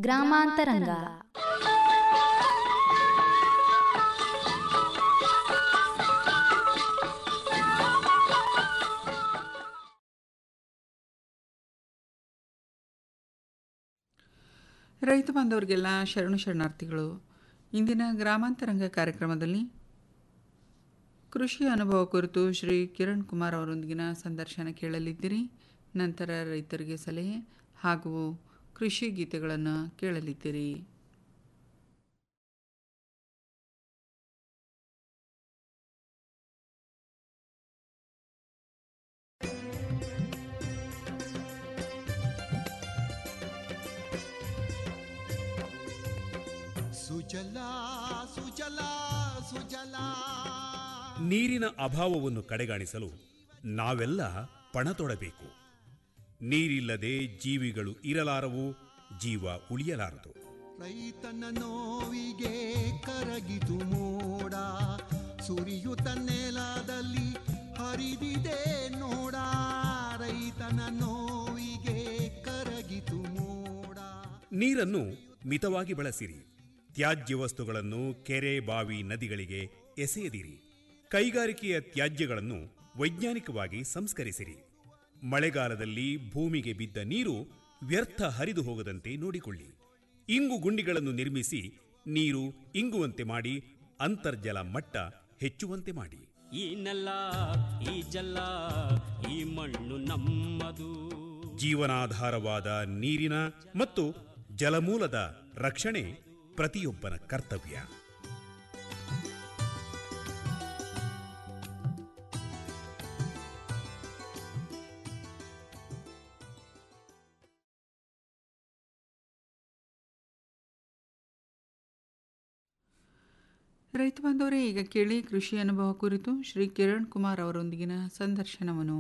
ಗ್ರಾಮಾಂತರಂಗ ರೈತ ಬಾಂಧವರಿಗೆಲ್ಲ ಶರಣು ಶರಣಾರ್ಥಿಗಳು ಇಂದಿನ ಗ್ರಾಮಾಂತರಂಗ ಕಾರ್ಯಕ್ರಮದಲ್ಲಿ ಕೃಷಿ ಅನುಭವ ಕುರಿತು ಶ್ರೀ ಕಿರಣ್ ಕುಮಾರ್ ಅವರೊಂದಿಗಿನ ಸಂದರ್ಶನ ಕೇಳಲಿದ್ದೀರಿ ನಂತರ ರೈತರಿಗೆ ಸಲಹೆ ಹಾಗೂ ಕೃಷಿ ಗೀತೆಗಳನ್ನು ಕೇಳಲಿದ್ದೀರಿ ಸುಜಲಾ ಸುಜಲಾ ಸುಜಲಾ ನೀರಿನ ಅಭಾವವನ್ನು ಕಡೆಗಾಣಿಸಲು ನಾವೆಲ್ಲ ಪಣ ತೊಡಬೇಕು ನೀರಿಲ್ಲದೆ ಜೀವಿಗಳು ಇರಲಾರವು ಜೀವ ಉಳಿಯಲಾರದು ರೈತನ ನೋವಿಗೆ ಕರಗಿತು ಮೋಡ ಸುರಿಯುತ್ತ ನೆಲದಲ್ಲಿ ಹರಿದಿದೆ ನೋಡ ರೈತನ ನೋವಿಗೆ ಕರಗಿತು ಮೋಡ ನೀರನ್ನು ಮಿತವಾಗಿ ಬಳಸಿರಿ ತ್ಯಾಜ್ಯ ವಸ್ತುಗಳನ್ನು ಕೆರೆ ಬಾವಿ ನದಿಗಳಿಗೆ ಎಸೆಯದಿರಿ ಕೈಗಾರಿಕೆಯ ತ್ಯಾಜ್ಯಗಳನ್ನು ವೈಜ್ಞಾನಿಕವಾಗಿ ಸಂಸ್ಕರಿಸಿರಿ ಮಳೆಗಾಲದಲ್ಲಿ ಭೂಮಿಗೆ ಬಿದ್ದ ನೀರು ವ್ಯರ್ಥ ಹರಿದು ಹೋಗದಂತೆ ನೋಡಿಕೊಳ್ಳಿ ಇಂಗು ಗುಂಡಿಗಳನ್ನು ನಿರ್ಮಿಸಿ ನೀರು ಇಂಗುವಂತೆ ಮಾಡಿ ಅಂತರ್ಜಲ ಮಟ್ಟ ಹೆಚ್ಚುವಂತೆ ಮಾಡಿ ಈ ನೆಲ ಈ ಜಲ ಈ ಮಣ್ಣು ನಮ್ಮದು ಜೀವನಾಧಾರವಾದ ನೀರಿನ ಮತ್ತು ಜಲಮೂಲದ ರಕ್ಷಣೆ ಪ್ರತಿಯೊಬ್ಬನ ಕರ್ತವ್ಯ ರೈತ ಬಾಂಧವರೇ ಈಗ ಕೇಳಿ ಕೃಷಿ ಅನುಭವ ಕುರಿತು ಶ್ರೀ ಕಿರಣ್ ಕುಮಾರ್ ಅವರೊಂದಿಗಿನ ಸಂದರ್ಶನವನ್ನು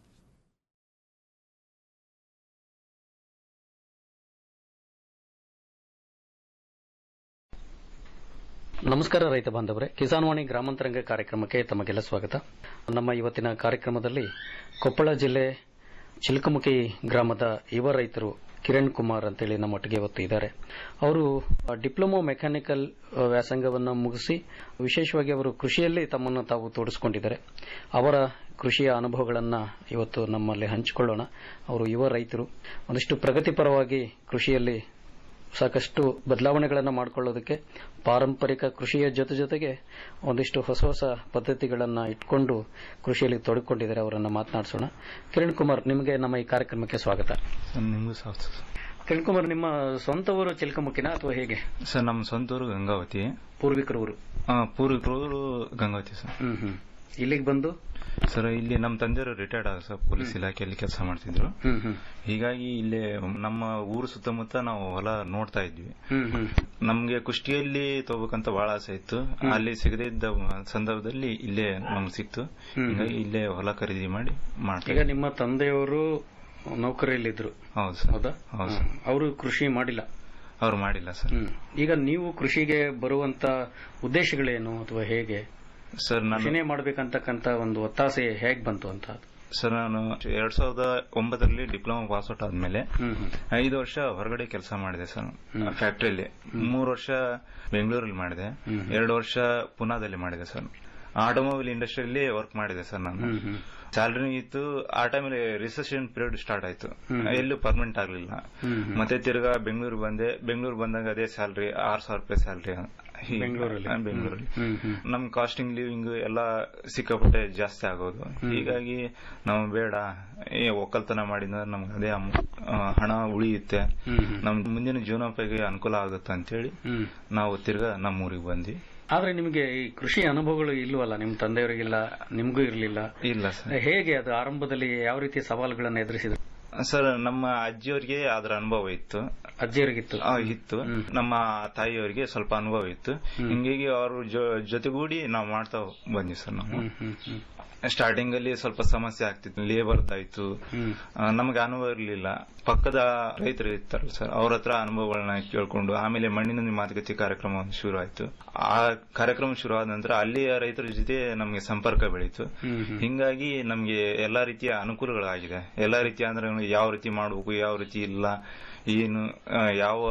ನಮಸ್ಕಾರ ರೈತ ಬಾಂಧವರೇ ಕಿಸಾನ್ವಾಣಿ ಗ್ರಾಮಾಂತರಂಗ ಕಾರ್ಯಕ್ರಮಕ್ಕೆ ತಮಗೆಲ್ಲ ಸ್ವಾಗತ ನಮ್ಮ ಇವತ್ತಿನ ಕಾರ್ಯಕ್ರಮದಲ್ಲಿ ಕೊಪ್ಪಳ ಜಿಲ್ಲೆ ಚಿಲ್ಕಮುಖಿ ಗ್ರಾಮದ ಯುವ ರೈತರು ಕಿರಣ್ ಕುಮಾರ್ ಅಂತೇಳಿ ನಮ್ಮೊಟ್ಟಿಗೆ ಇವತ್ತು ಇದ್ದಾರೆ ಅವರು ಡಿಪ್ಲೊಮಾ ಮೆಕ್ಯಾನಿಕಲ್ ವ್ಯಾಸಂಗವನ್ನು ಮುಗಿಸಿ ವಿಶೇಷವಾಗಿ ಅವರು ಕೃಷಿಯಲ್ಲಿ ತಮ್ಮನ್ನು ತಾವು ತೋಡಿಸಿಕೊಂಡಿದ್ದಾರೆ ಅವರ ಕೃಷಿಯ ಅನುಭವಗಳನ್ನು ಇವತ್ತು ನಮ್ಮಲ್ಲಿ ಹಂಚಿಕೊಳ್ಳೋಣ ಅವರು ಯುವ ರೈತರು ಒಂದಿಷ್ಟು ಪ್ರಗತಿಪರವಾಗಿ ಕೃಷಿಯಲ್ಲಿ ಸಾಕಷ್ಟು ಬದಲಾವಣೆಗಳನ್ನು ಮಾಡಿಕೊಳ್ಳೋದಕ್ಕೆ ಪಾರಂಪರಿಕ ಕೃಷಿಯ ಜೊತೆ ಜೊತೆಗೆ ಒಂದಿಷ್ಟು ಹೊಸ ಹೊಸ ಪದ್ಧತಿಗಳನ್ನು ಇಟ್ಕೊಂಡು ಕೃಷಿಯಲ್ಲಿ ತೊಡಗಿಕೊಂಡಿದ್ದಾರೆ ಅವರನ್ನು ಮಾತನಾಡಿಸೋಣ ಕಿರಣ್ ಕುಮಾರ್ ನಿಮಗೆ ನಮ್ಮ ಈ ಕಾರ್ಯಕ್ರಮಕ್ಕೆ ಸ್ವಾಗತ ಸರ್ ನಿಮಗೂ ಸಾಕು ಸರ್ ಕಿರಣ್ ಕುಮಾರ್ ನಿಮ್ಮ ಸ್ವಂತ ಊರು ಚಿಲ್ಕಮುಖಿನ ಅಥವಾ ಹೇಗೆ ಸರ್ ನಮ್ಮ ಸ್ವಂತ ಊರು ಗಂಗಾವತಿ ಪೂರ್ವಿಕರ ಊರು ಆ, ಪೂರ್ವಿಕರು ಗಂಗಾವತಿ ಸರ್ ಹ್ಮ್ ಹ್ಮ್ ಇಲ್ಲಿಗೆ ಬಂದು ಸರ್ ಇಲ್ಲಿ ನಮ್ಮ ತಂದೆಯವರು ರಿಟೈರ್ಡ್ ಆಗ ಸರ್ ಪೊಲೀಸ್ ಇಲಾಖೆಯಲ್ಲಿ ಕೆಲಸ ಮಾಡ್ತಿದ್ರು ಹ್ಮ್ ಹ್ಮ್ ಹೀಗಾಗಿ ಇಲ್ಲೇ ನಮ್ಮ ಊರು ಸುತ್ತಮುತ್ತ ನಾವು ಹೊಲ ನೋಡ್ತಾ ಇದ್ವಿ ಹ್ಮ್ ಹ್ಮ್ ನಮ್ಗೆ ಕುಷ್ಟಿಯಲ್ಲಿ ತಗೋಬೇಕಂತ ಬಹಳ ಆಸೆ ಇತ್ತು ಅಲ್ಲಿ ಸಿಗದೇ ಇದ್ದ ಸಂದರ್ಭದಲ್ಲಿ ಇಲ್ಲೇ ನಮ್ಗೆ ಸಿಕ್ತು ಹೀಗಾಗಿ ಇಲ್ಲೇ ಹೊಲ ಖರೀದಿ ಮಾಡಿ ಮಾಡ್ತಾ ಈಗ ನಿಮ್ಮ ತಂದೆಯವರು ನೌಕರಿಯಲ್ಲಿದ್ರು ಹೌದು ಸರ್ ಹೌದಾ ಹೌದು ಸರ್ ಅವರು ಕೃಷಿ ಮಾಡಿಲ್ಲ ಅವ್ರು ಮಾಡಿಲ್ಲ ಸರ್ ಹ್ಮ್ ಈಗ ನೀವು ಕೃಷಿಗೆ ಬರುವಂತ ಉದ್ದೇಶಗಳೇನು ಅಥವಾ ಹೇಗೆ ಸರ್ ನಾನು ಕೃಷಿನೇ ಮಾಡ್ಬೇಕಂತಕ್ಕಂತ ಒಂದು ಒತ್ತಾಸೆ ಹೇಗ್ ಬಂತು ಅಂತ ಸರ್ ನಾನು ಎರಡ್ ಸಾವಿರದ ಒಂಬತ್ತರಲ್ಲಿ ಡಿಪ್ಲೊಮಾ ಪಾಸ್ ಔಟ್ ಆದ್ಮೇಲೆ ಹ್ಮ್ ಹ್ಮ್ ಐದು ವರ್ಷ ಹೊರಗಡೆ ಕೆಲಸ ಮಾಡಿದೆ ಸರ್ ಫ್ಯಾಕ್ಟ್ರಿಯಲ್ಲಿ ಮೂರು ವರ್ಷ ಬೆಂಗಳೂರಲ್ಲಿ ಮಾಡಿದೆ ಎರಡು ವರ್ಷ ಪುನಾದಲ್ಲಿ ಮಾಡಿದೆ ಸರ್ ಆಟೋಮೊಬೈಲ್ ಇಂಡಸ್ಟ್ರಿಯಲ್ಲಿ ವರ್ಕ್ ಮಾಡಿದೆ ಸರ್ ನಾನು ಹ್ಮ್ ಹ್ಮ್ ಸ್ಯಾಲರಿ ಇತ್ತು ಆ ಟೈಮಲ್ಲಿ ರಿಸೆಷನ್ ಪೀರಿಯಡ್ ಸ್ಟಾರ್ಟ್ ಆಯ್ತು ಎಲ್ಲೂ ಪರ್ಮನೆಂಟ್ ಆಗ್ಲಿಲ್ಲ ಮತ್ತೆ ತಿರ್ಗಾ ಬೆಂಗಳೂರು ಬಂದೆ ಬೆಂಗಳೂರು ಬಂದಾಗ ಅದೇ ಸ್ಯಾಲರಿ ಆರ್ ಸಾವಿರ ರೂಪಾಯಿ ಸ್ಯಾಲರಿ ಬೆಂಗಳೂರಲ್ಲಿ? ಬೆಂಗಳೂರಲ್ಲಿ ಹ್ಮ್ ಹ್ಮ್ ನಮ್ ಕಾಸ್ಟಿಂಗ್ ಲಿವಿಂಗ್ ಎಲ್ಲ ಸಿಕ್ಕಾಪಟ್ಟೆ ಜಾಸ್ತಿ ಆಗೋದು ಹೀಗಾಗಿ ನಾವು ಬೇಡ ಏ ಒಕ್ಕಲ್ತನ ಮಾಡಿದ್ರೆ ನಮ್ಗೆ ಅದೇ ಅಮ್- ಆ, ಹಣ ಉಳಿಯುತ್ತೆ ಹ್ಮ್ ಹ್ಮ್ ನಮ್ ಮುಂದಿನ ಜೀವನೋಪಾಯಕ್ಕೆ ಅನುಕೂಲ ಆಗುತ್ತೆ ಅಂತೇಳಿ ಹ್ಮ್ ನಾವು ತಿರ್ಗಾ ನಮ್ಮ ಊರಿಗೆ ಬಂದ್ವಿ ಆದ್ರೆ ನಿಮಗೆ ಈ ಕೃಷಿ ಅನುಭವಗಳು ಇಲ್ವಲ್ಲ ನಿಮ್ ತಂದೆಯವರಿಗಿಲ್ಲ ನಿಮ್ಗೂ ಇರ್ಲಿಲ್ಲ ಇಲ್ಲ ಸರ್ ಹೇಗೆ ಅದು ಆರಂಭದಲ್ಲಿ ಯಾವ ರೀತಿ ಸವಾಲುಗಳನ್ನು ಎದುರಿಸಿದ್ರು ಸರ್ ನಮ್ಮ ಅಜ್ಜಿಯವರಿಗೆ ಅದರ ಅನುಭವ ಇತ್ತು ಅಜ್ಜಿಯವರಿಗಿತ್ತು ಆ, ಇತ್ತು ನಮ್ಮ ತಾಯಿಯವರಿಗೆ ಸ್ವಲ್ಪ ಅನುಭವ ಇತ್ತು ಹಿಂಗಾಗಿ ಅವ್ರ ಜೊ- ಜೊತೆಗೂಡಿ ನಾವು ಮಾಡ್ತಾ ಬಂದ್ವಿ ಸರ್ ನಾವು ಹ್ಮ್ ಹ್ಮ್ ಹ್ಮ್ ಸ್ಟಾರ್ಟಿಂಗ್ ಅಲ್ಲಿ ಸ್ವಲ್ಪ ಸಮಸ್ಯೆ ಆಗ್ತಿತ್ತು ಲೇಬರ್ದಾಯ್ತು ಹ್ಮ್ ಆ, ನಮಗೆ ಅನುಭವ ಇರಲಿಲ್ಲ ಪಕ್ಕದ ರೈತರು ಇರ್ತಾರಲ್ಲ ಸರ್ ಅವ್ರ ಹತ್ರ ಅನುಭವಗಳನ್ನ ಕೇಳ್ಕೊಂಡು ಆಮೇಲೆ ಮಣ್ಣಿನ ಮಾತುಕತೆ ಕಾರ್ಯಕ್ರಮ ಒಂದು ಶುರು ಆಯ್ತು ಆ ಕಾರ್ಯಕ್ರಮ ಶುರು ಆದ ನಂತರ ಅಲ್ಲಿಯ ರೈತರ ಜೊತೆ ನಮಗೆ ಸಂಪರ್ಕ ಬೆಳೀತು ಹ್ಮ್ ಹ್ಮ್ ಹಿಂಗಾಗಿ ನಮಗೆ ಎಲ್ಲಾ ರೀತಿಯ ಅನುಕೂಲಗಳಾಗಿದೆ ಎಲ್ಲಾ ರೀತಿಯ ಅಂದ್ರೆ ಯಾವ ರೀತಿ ಮಾಡಬೇಕು ಯಾವ ರೀತಿ ಇಲ್ಲ ಏನು ಆ, ಯಾವ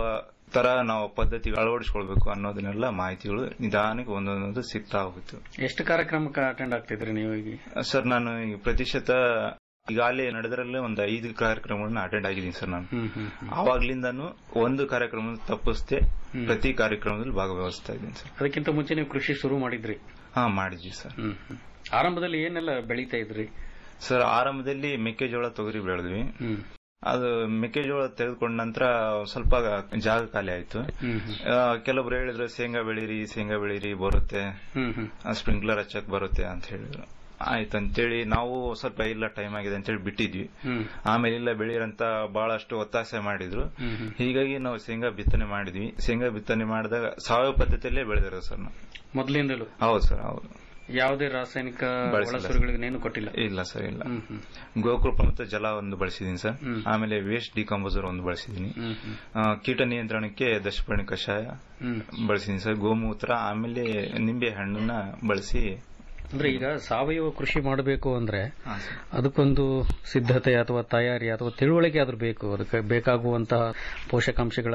ತರ ನಾವು ಪದ್ಧತಿ ಅಳವಡಿಸ್ಕೊಳ್ಬೇಕು ಅನ್ನೋದನ್ನೆಲ್ಲ ಮಾಹಿತಿಗಳು ನಿಧಾನಕ್ಕೆ ಒಂದೊಂದೊಂದು ಸಿಗ್ತಾ ಹೋಗುತ್ತೆ ಎಷ್ಟು ಕಾರ್ಯಕ್ರಮಕ್ಕೆ ಅಟೆಂಡ್ ಆಗ್ತಿದ್ರಿ ನೀವು ಈಗ ಸರ್ ನಾನು ಈ ಪ್ರತಿಶತ ಈಗಾಗಲೇ ನಡೆದರಲ್ಲೇ ಒಂದು ಐದು ಕಾರ್ಯಕ್ರಮಗಳನ್ನ ಅಟೆಂಡ್ ಆಗಿದ್ದೀನಿ ಸರ್ ನಾನು ಹ್ಮ್ ಹ್ಮ್ ಹ್ಮ್. ಆವಾಗ್ಲಿಂದಾನು ಒಂದು ಕಾರ್ಯಕ್ರಮ ತಪ್ಪಿಸ್ದೆ ಪ್ರತಿ ಕಾರ್ಯಕ್ರಮದಲ್ಲಿ ಭಾಗವಹಿಸ್ತಾ ಇದ್ದೀನಿ ಸರ್ ಅದಕ್ಕಿಂತ ಮುಂಚೆ ನೀವು ಕೃಷಿ ಶುರು ಮಾಡಿದ್ರಿ ಹಾ ಮಾಡಿದ್ವಿ ಸರ್ ಹ್ಮ್ ಹ್ಮ್. ಆರಂಭದಲ್ಲಿ ಏನೆಲ್ಲ ಬೆಳೀತಾ ಇದ್ರಿ ಸರ್ ಆರಂಭದಲ್ಲಿ ಮೆಕ್ಕೆಜೋಳ ತೊಗರಿ ಬೆಳೆದ್ವಿ ಹ್ಮ್ ಅದು ಮೆಕ್ಕೆಜೋಳ ತೆಗೆದುಕೊಂಡ ನಂತರ ಸ್ವಲ್ಪ ಜಾಗ ಖಾಲಿ ಆಯ್ತು ಹ್ಮ್ ಹ್ಮ್. ಆ, ಕೆಲವೊಬ್ರು ಹೇಳಿದ್ರು ಶೇಂಗಾ ಬೆಳೀರಿ ಶೇಂಗಾ ಬೆಳೀರಿ ಬರುತ್ತೆ ಹ್ಮ್ ಹ್ಮ್ ಸ್ಪ್ರಿಂಕ್ಲರ್ ಹಚ್ಚಕ್ ಬರುತ್ತೆ ಅಂತ ಹೇಳಿದ್ರು ಆಯ್ತು ಅಂತೇಳಿ ನಾವು ಸ್ವಲ್ಪ ಇಲ್ಲ ಟೈಮ್ ಆಗಿದೆ ಅಂತೇಳಿ ಬಿಟ್ಟಿದ್ವಿ ಹ್ಮ್ ಆಮೇಲೆ ಇಲ್ಲ ಬೆಳೀರಂತ ಬಹಳಷ್ಟು ಒತ್ತಾಸೆ ಮಾಡಿದ್ರು ಹ್ಮ್ ಹ್ಮ್. ಹೀಗಾಗಿ ನಾವು ಶೇಂಗಾ ಬಿತ್ತನೆ ಮಾಡಿದ್ವಿ ಶೇಂಗಾ ಬಿತ್ತನೆ ಮಾಡಿದಾಗ ಸಾವಯವ ಪದ್ಧತಿಯಲ್ಲೇ ಬೆಳೆದಿರೋದು ಸರ್ ನಾವು ಮೊದಲಿಂದಲೂ ಹೌದು ಸರ್ ಹೌದು ಯಾವುದೇ ರಾಸಾಯನಿಕ ಬಳಸಿಲ್ಲ. ಒಳಸುರಿಗಳಿಗೇನು ಕೊಟ್ಟಿಲ್ಲ ಇಲ್ಲ ಸರ್ ಇಲ್ಲ ಹ್ಮ್ ಹ್ಮ್ ಗೋಕೃಪ ಮತ್ತು ಜಲ ಒಂದು ಬಳಸಿದೀನಿ ಸರ್ ಹ್ಮ್. ಆಮೇಲೆ ವೇಸ್ಟ್ ಡಿಕಂಪೋಸರ್ ಒಂದು ಬಳಸಿದೀನಿ ಹ್ಮ್ ಹ್ಮ್ ಆ, ಕೀಟ ನಿಯಂತ್ರಣಕ್ಕೆ ದಶಪರ್ಣಿ ಕಷಾಯ ಹ್ಮ್ ಬಳಸಿದೀನಿ ಸರ್ ಗೋಮೂತ್ರ ಆಮೇಲೆ ನಿಂಬೆ ಹಣ್ಣನ್ನ ಬಳಸಿ ಅಂದ್ರೆ ಈಗ ಸಾವಯವ ಕೃಷಿ ಮಾಡಬೇಕು ಅಂದ್ರೆ ಹಾ, ಸರ್. ಅದಕ್ಕೊಂದು ಸಿದ್ಧತೆ ಅಥವಾ ತಯಾರಿ ಅಥವಾ ತಿಳುವಳಿಕೆ ಆದ್ರೂ ಬೇಕು ಅದಕ್ಕೆ ಬೇಕಾಗುವಂತಹ ಪೋಷಕಾಂಶಗಳ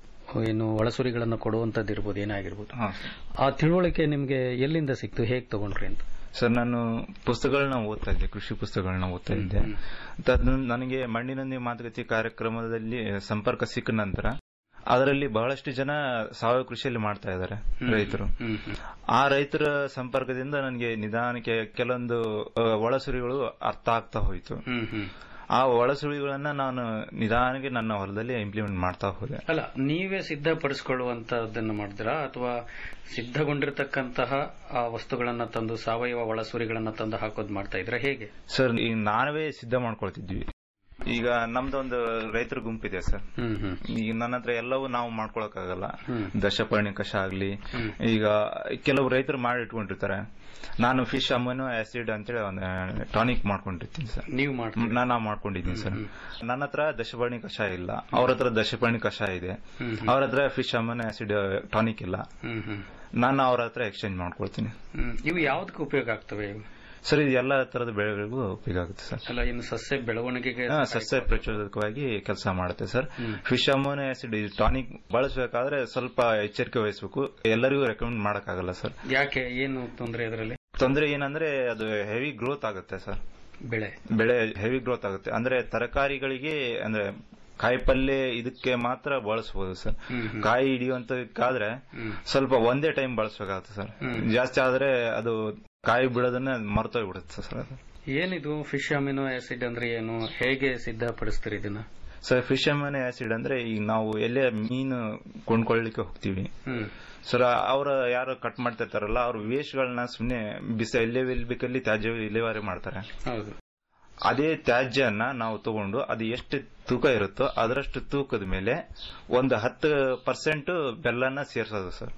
ಏನು ಒಳಸುರಿಗಳನ್ನು ಕೊಡುವಂತದ್ದು ಇರ್ಬೋದು ಏನಾಗಿರ್ಬೋದು ಹಾ, ಸರ್. ಆ ತಿಳುವಳಿಕೆ ನಿಮ್ಗೆ ಎಲ್ಲಿಂದ ಸಿಕ್ತು ಹೇಗ್ ತಗೊಂಡ್ರಿ ಅಂತ ಸರ್ ನಾನು ಪುಸ್ತಕಗಳನ್ನ ಓದ್ತಾ ಇದ್ದೆ ಕೃಷಿ ಪುಸ್ತಕಗಳನ್ನ ಓದ್ತಾ ಇದ್ದೆ ತದ್- ನನಗೆ ಮಣ್ಣಿನೊಂದಿಗೆ ಮಾತುಕತೆ ಕಾರ್ಯಕ್ರಮದಲ್ಲಿ ಸಂಪರ್ಕ ಸಿಕ್ಕ ನಂತರ ಅದರಲ್ಲಿ ಬಹಳಷ್ಟು ಜನ ಸಾವಯವ ಕೃಷಿಯಲ್ಲಿ ಮಾಡ್ತಾ ಇದ್ದಾರೆ ರೈತರು ಹ್ಮ್ ಹ್ಮ್ ಆ ರೈತರ ಸಂಪರ್ಕದಿಂದ ನನಗೆ ನಿಧಾನಕ್ಕೆ ಕೆಲವೊಂದು ಆ, ಒಳಸುರಿಗಳು ಅರ್ಥ ಆಗ್ತಾ ಹೋಯಿತು ಹ್ಮ್ ಹ್ಮ್ ಆ ಒಳಸುಳಿಗಳನ್ನ ನಾನು ನಿಧಾನಕ್ಕೆ ನನ್ನ ಹೊಲದಲ್ಲಿ ಇಂಪ್ಲಿಮೆಂಟ್ ಮಾಡ್ತಾ ಹೋದೆ ಅಲ್ಲ ನೀವೇ ಸಿದ್ಧಪಡಿಸಿಕೊಳ್ಳುವಂತದ್ದನ್ನ ಮಾಡಿದ್ರಾ ಅಥವಾ ಸಿದ್ಧಗೊಂಡಿರತಕ್ಕಂತಹ ಆ ವಸ್ತುಗಳನ್ನ ತಂದು ಸಾವಯವ ಒಳಸುರಿಗಳನ್ನ ತಂದು ಹಾಕೋದು ಮಾಡ್ತಾ ಇದ್ರ ಹೇಗೆ ಸರ್ ಈಗ ನಾವೇ ಸಿದ್ಧ ಮಾಡ್ಕೊಳ್ತಿದ್ವಿ ಈಗ ನಮ್ದೊಂದು ರೈತರ ಗುಂಪಿದೆ ಸರ್ ಹ್ಮ್ ಹ್ಮ್ ಈಗ ನನ್ನ ಹತ್ರ ಎಲ್ಲವೂ ನಾವು ಮಾಡ್ಕೊಳಕ್ಕಾಗಲ್ಲ ಹ್ಮ್. ದಶಪರ್ಣಿ ಕಷ ಆಗ್ಲಿ ಈಗ ಕೆಲವು ರೈತರು ಮಾಡಿ ಇಟ್ಕೊಂಡಿರ್ತಾರೆ ನಾನು ಫಿಶ್ ಅಮೋನೋ ಆಸಿಡ್ ಅಂತೇಳಿ ಒಂದು ಟಾನಿಕ್ ಮಾಡ್ಕೊಂಡಿರ್ತೀನಿ ಸರ್ ನೀವು ಮಾಡ್ತೀರಿ ನಾನು ಮಾಡ್ಕೊಂಡಿದ್ದೀನಿ ಸರ್ ನನ್ನ ಹತ್ರ ದಶಪರ್ಣಿ ಕಷಾಯ ಇಲ್ಲ ಅವ್ರ ಹತ್ರ ದಶಪರ್ಣಿ ಕಷಾಯ ಇದೆ ಹ್ಮ್ ಅವ್ರ ಹತ್ರ ಫಿಶ್ ಅಮೋನೋ ಆಸಿಡ್ ಟಾನಿಕ್ ಇಲ್ಲ ಹ್ಮ್ ಹ್ಮ್ ನಾನು ಅವ್ರ ಹತ್ರ ಎಕ್ಸ್ಚೇಂಜ್ ಮಾಡ್ಕೊಳ್ತೀನಿ ಹ್ಮ್ ಇವು ಯಾವ್ದಕ್ಕೆ ಉಪಯೋಗ ಆಗ್ತವೆ ಇವು ಸರ್ ಇದು ಎಲ್ಲ ತರದ ಬೆಳೆಗಳಿಗೂ ಉಪಯೋಗ ಆಗುತ್ತೆ ಸರ್ ಅಲ್ಲ ಇನ್ನು ಸಸ್ಯ ಬೆಳವಣಿಗೆಗೆ ಹಾ, ಸಸ್ಯ ಪ್ರಚೋದಕವಾಗಿ ಕೆಲಸ ಮಾಡುತ್ತೆ ಸರ್ ಹ್ಮ್. ಫಿಶ್ ಅಮೋನೋ ಆಸಿಡ್ ಟಾನಿಕ್ ಬಳಸಬೇಕಾದ್ರೆ ಸ್ವಲ್ಪ ಎಚ್ಚರಿಕೆ ವಹಿಸಬೇಕು ಎಲ್ಲರಿಗೂ ರೆಕಮೆಂಡ್ ಮಾಡಕ್ಕಾಗಲ್ಲ ಸರ್ ಯಾಕೆ ಏನು ತೊಂದರೆ ಅದರಲ್ಲಿ ತೊಂದರೆ ಏನಂದ್ರೆ ಅದು ಹೆವಿ ಗ್ರೋತ್ ಆಗುತ್ತೆ ಸರ್ ಬೆಳೆ ಬೆಳೆ ಹೆವಿ ಗ್ರೋತ್ ಆಗುತ್ತೆ ಅಂದ್ರೆ ತರಕಾರಿಗಳಿಗೆ ಅಂದ್ರೆ ಕಾಯಿ ಪಲ್ಯ ಇದಕ್ಕೆ ಮಾತ್ರ ಬಳಸಬಹುದು ಸರ್ ಹ್ಮ್, ಹ್ಮ್. ಕಾಯಿ ಹಿಡಿಯುವಂತಕ್ಕಾದ್ರೆ ಹ್ಮ್. ಸ್ವಲ್ಪ ಒಂದೇ ಟೈಮ್ ಬಳಸಬೇಕಾಗುತ್ತೆ ಸರ್ ಹ್ಮ್. ಜಾಸ್ತಿ ಆದ್ರೆ ಅದು ಕಾಯಿ ಬಿಡೋದನ್ನ ಮರ್ತೋಗ್ಬಿಡುತ್ತೆ ಸರ್ ಅದು ಏನಿದು ಫಿಶ್ ಅಮಿನೋ ಆಸಿಡ್ ಅಂದ್ರೆ ಏನು ಹೇಗೆ ಸಿದ್ಧಪಡಿಸ್ತೀರಿ ಇದನ್ನ ಸರ್ ಫಿಶ್ ಅಮೋನೋ ಆಸಿಡ್ ಅಂದ್ರೆ ಈಗ ನಾವು ಎಲ್ಲೇ ಮೀನು ಕೊಂಡ್ಕೊಳ್ಳಿಕ್ಕೆ ಹೋಗ್ತೀವಿ ಹ್ಮ್ ಸರ್ ಅವ್ರ ಯಾರು ಕಟ್ ಮಾಡ್ತಿರ್ತಾರಲ್ಲ ಅವ್ರ ವೇಸ್ಟ್ಗಳನ್ನ ಸುಮ್ನೆ ಬಿಸ ಎಲ್ಲೇ ಬೇಕಲ್ಲಿ ತ್ಯಾಜ್ಯ ವಿಲೇವಾರಿ ಮಾಡ್ತಾರೆ ಹೌದು ಅದೇ ತ್ಯಾಜ್ಯನ ನಾವು ತಗೊಂಡು ಅದು ಎಷ್ಟು ತೂಕ ಇರುತ್ತೋ ಅದರಷ್ಟು ತೂಕದ ಮೇಲೆ ಒಂದು ಹತ್ತು ಪರ್ಸೆಂಟ್ ಬೆಲ್ಲನ ಸೇರ್ಸೋದು ಸರ್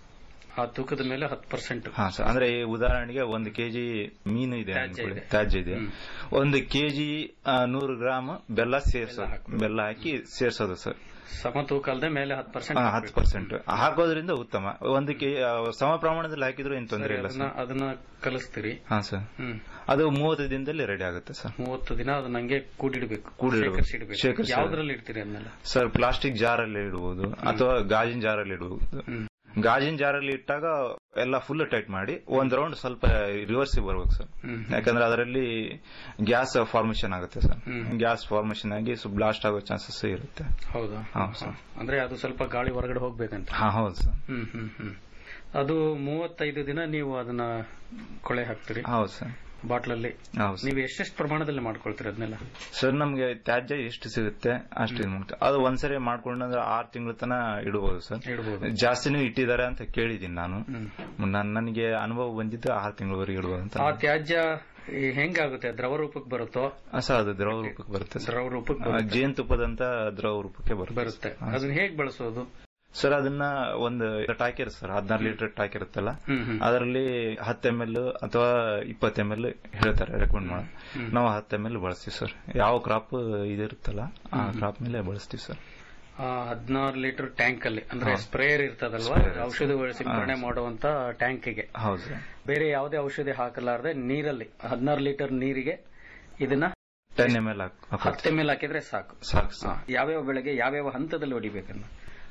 ಆ ತೂಕದ ಮೇಲೆ ಹತ್ತು ಪರ್ಸೆಂಟ್ ಹಾ ಸರ್ ಅಂದ್ರೆ ಈ ಉದಾಹರಣೆಗೆ ಒಂದು ಕೆಜಿ ಮೀನು ಇದೆ ತ್ಯಾಜ್ಯ ಅನ್ಕೊಳ್ಳಿ, ಇದೆ. ತ್ಯಾಜ್ಯ ಇದೆ ಹ್ಮ್. ಒಂದು ಕೆಜಿ ನೂರು ಗ್ರಾಮ್ ಬೆಲ್ಲ ಸೇರ್ಸೋದು ಹಾಕ್ಬೇಕು. ಬೆಲ್ಲ ಹಾಕಿ ಸೇರ್ಸೋದು ಸರ್ ಸಮ ತೂಕ ಅಲ್ಲದೆ ಮೇಲೆ ಹತ್ತು ಪರ್ಸೆಂಟ್ ಹತ್ತು ಪರ್ಸೆಂಟ್ ಹಾಕೋದ್ರಿಂದ ಉತ್ತಮ ಒಂದು ಕೆ ಸಮ ಪ್ರಮಾಣದಲ್ಲಿ ಹಾಕಿದ್ರು ಏನ್ ತೊಂದರೆ ಇಲ್ಲ ಅದನ್ನ ಸರ್ ಅದನ್ನ ಕಲಿಸ್ತೀರಿ ಹಾ ಸರ್ ಹ್ಮ್ ಅದು ಮೂವತ್ತು ದಿನದಲ್ಲಿ ರೆಡಿ ಆಗುತ್ತೆ ಸರ್ ಮೂವತ್ತು ದಿನ ಅದನ್ನ ಹಂಗೆ ಕೂಡಿಡ್ಬೇಕು ಕೂಡಿಡ್ಬೇಕು. ಶೇಖರಿಸಿಡ್ಬೇಕು ಶೇಖರಿಸಿ- ಯಾವ್ದ್ರಲ್ಲಿ ಇಡ್ತೀರಿ ಅದನ್ನೆಲ್ಲ ಸರ್ ಪ್ಲಾಸ್ಟಿಕ್ ಜಾರಲ್ಲಿ ಇಡಬಹುದು ಅಥವಾ ಗಾಜಿನ ಜಾರಲ್ಲಿ ಇಡಬಹುದು ಹ್ಮ್ ಗಾಜಿನ ಜಾರಲ್ಲಿ ಇಟ್ಟಾಗ ಎಲ್ಲ ಫುಲ್ ಟೈಟ್ ಮಾಡಿ ಒಂದ್ ರೌಂಡ್ ಸ್ವಲ್ಪ ರಿವರ್ಸ್ ಬರ್ಬೇಕು ಸರ್ ಹ್ಮ್. ಯಾಕಂದ್ರೆ ಅದರಲ್ಲಿ ಗ್ಯಾಸ್ ಫಾರ್ಮೇಶನ್ ಆಗುತ್ತೆ ಸರ್ ಹ್ಮ್. ಗ್ಯಾಸ್ ಫಾರ್ಮೇಶನ್ ಆಗಿ ಬ್ಲಾಸ್ಟ್ ಆಗೋ ಚಾನ್ಸಸ್ ಇರುತ್ತೆ ಹೌದಾ ಹಾ, ಸರ್. ಅಂದ್ರೆ ಅದು ಸ್ವಲ್ಪ ಗಾಳಿ ಹೊರಗಡೆ ಹೋಗ್ಬೇಕಂತ ಹಾ ಹೌದು ಸರ್ ಹ್ಮ್ ಹ್ಮ್ ಹ್ಮ್ ಅದು ಮೂವತ್ತೈದು ದಿನ ನೀವು ಅದನ್ನ ಕೊಳೆ ಹಾಕ್ತೀರಿ ಹೌದು ಸರ್ ಬಾಟ್ಲಲ್ಲಿ ಹೌದು ಸರ್ ನೀವು ಎಷ್ಟೆಷ್ಟು ಪ್ರಮಾಣದಲ್ಲಿ ಮಾಡ್ಕೊಳ್ತೀರಿ ಅದನ್ನೆಲ್ಲ ಸರ್ ನಮ್ಗೆ ತ್ಯಾಜ್ಯ ಎಷ್ಟು ಸಿಗುತ್ತೆ ಅಷ್ಟು ಇದು ಮಾಡ್ತೀವಿ ಅದು ಒಂದ್ಸರಿ ಮಾಡ್ಕೊಂಡ್ರೆ ಆರು ತಿಂಗಳ ತನ ಇಡಬಹುದು ಸರ್ ಇಡ್ಬೋದು ಜಾಸ್ತಿನೂ ಇಟ್ಟಿದ್ದಾರೆ ಅಂತ ಕೇಳಿದೀನಿ ನಾನು ಹ್ಮ್ ನನ್- ನನಗೆ ಅನುಭವ ಬಂದಿದ್ದು ಆರು ತಿಂಗಳವರೆಗೆ ಇಡ್ಬೋದು ಅಂತ ಆ ತ್ಯಾಜ್ಯ ಈ ಹೆಂಗಾಗುತ್ತೆ ದ್ರವ ರೂಪಕ್ಕೆ ಬರುತ್ತೋ ಆ, ಸರ್ ಅದು ದ್ರವ ರೂಪಕ್ಕೆ ಬರುತ್ತೆ ಸರ್ ದ್ರವ ರೂಪಕ್ಕೆ ಆ, ಬರುತ್ತೆ. ಜೇನುತುಪ್ಪದಂತ ದ್ರವ ರೂಪಕ್ಕೆ ಬರುತ್ತೆ ಬರುತ್ತೆ ಹಾ, ಅದನ್ನ ಹೇಗ್ ಬಳಸೋದು ಸರ್ ಅದನ್ನ ಒಂದು ಟಾಕಿರ್ ಸರ್ ಹದಿನಾರು ಲೀಟರ್ ಟಾಕಿರುತ್ತಲ್ಲ ಹ್ಮ್ ಹ್ಮ್ ಅದರಲ್ಲಿ ಹತ್ತು ಎಮ್ ಎಲ್ ಅಥವಾ ಇಪ್ಪತ್ತು ಎಮ್ ಎಲ್ ಹೇಳ್ತಾರೆ ರೆಕಮೆಂಡ್ ಮಾಡಿ ನಾವು ಹತ್ತು ಎಮ್ ಎಲ್ ಬಳಸ್ತೀವಿ ಸರ್ ಯಾವ ಕ್ರಾಪ್ ಇದಿರುತ್ತಲ್ಲ ಆ ಕ್ರಾಪ್ ಮೇಲೆ ಬಳಸ್ತೀವಿ ಸರ್ ಹದಿನಾರು ಲೀಟರ್ ಟ್ಯಾಂಕ್ ಅಲ್ಲಿ ಅಂದ್ರೆ ಸ್ಪ್ರೇಯರ್ ಇರ್ತದಲ್ವಾ ಔಷಧಿಗಳು ಸಿಂಪಡಣೆ ಮಾಡುವಂತ ಟ್ಯಾಂಕಿಗೆ ಹೌದು ಸರ್ ಬೇರೆ ಯಾವುದೇ ಔಷಧಿ ಹಾಕಲಾರದೆ ನೀರಲ್ಲಿ ಹದಿನಾರು ಲೀಟರ್ ನೀರಿಗೆ ಇದನ್ನ ಟೆನ್ ಎಮ್ ಎಲ್ ಹತ್ತು ಎಮ್ ಎಲ್ ಹಾಕಿದ್ರೆ ಸಾಕು ಸಾಕು ಹಾ, ಸರ್ ಯಾವ್ಯಾವ ಬೆಳೆಗೆ ಯಾವ್ಯಾವ ಹಂತದಲ್ಲಿ ಹೊಡಿಬೇಕನ್ನ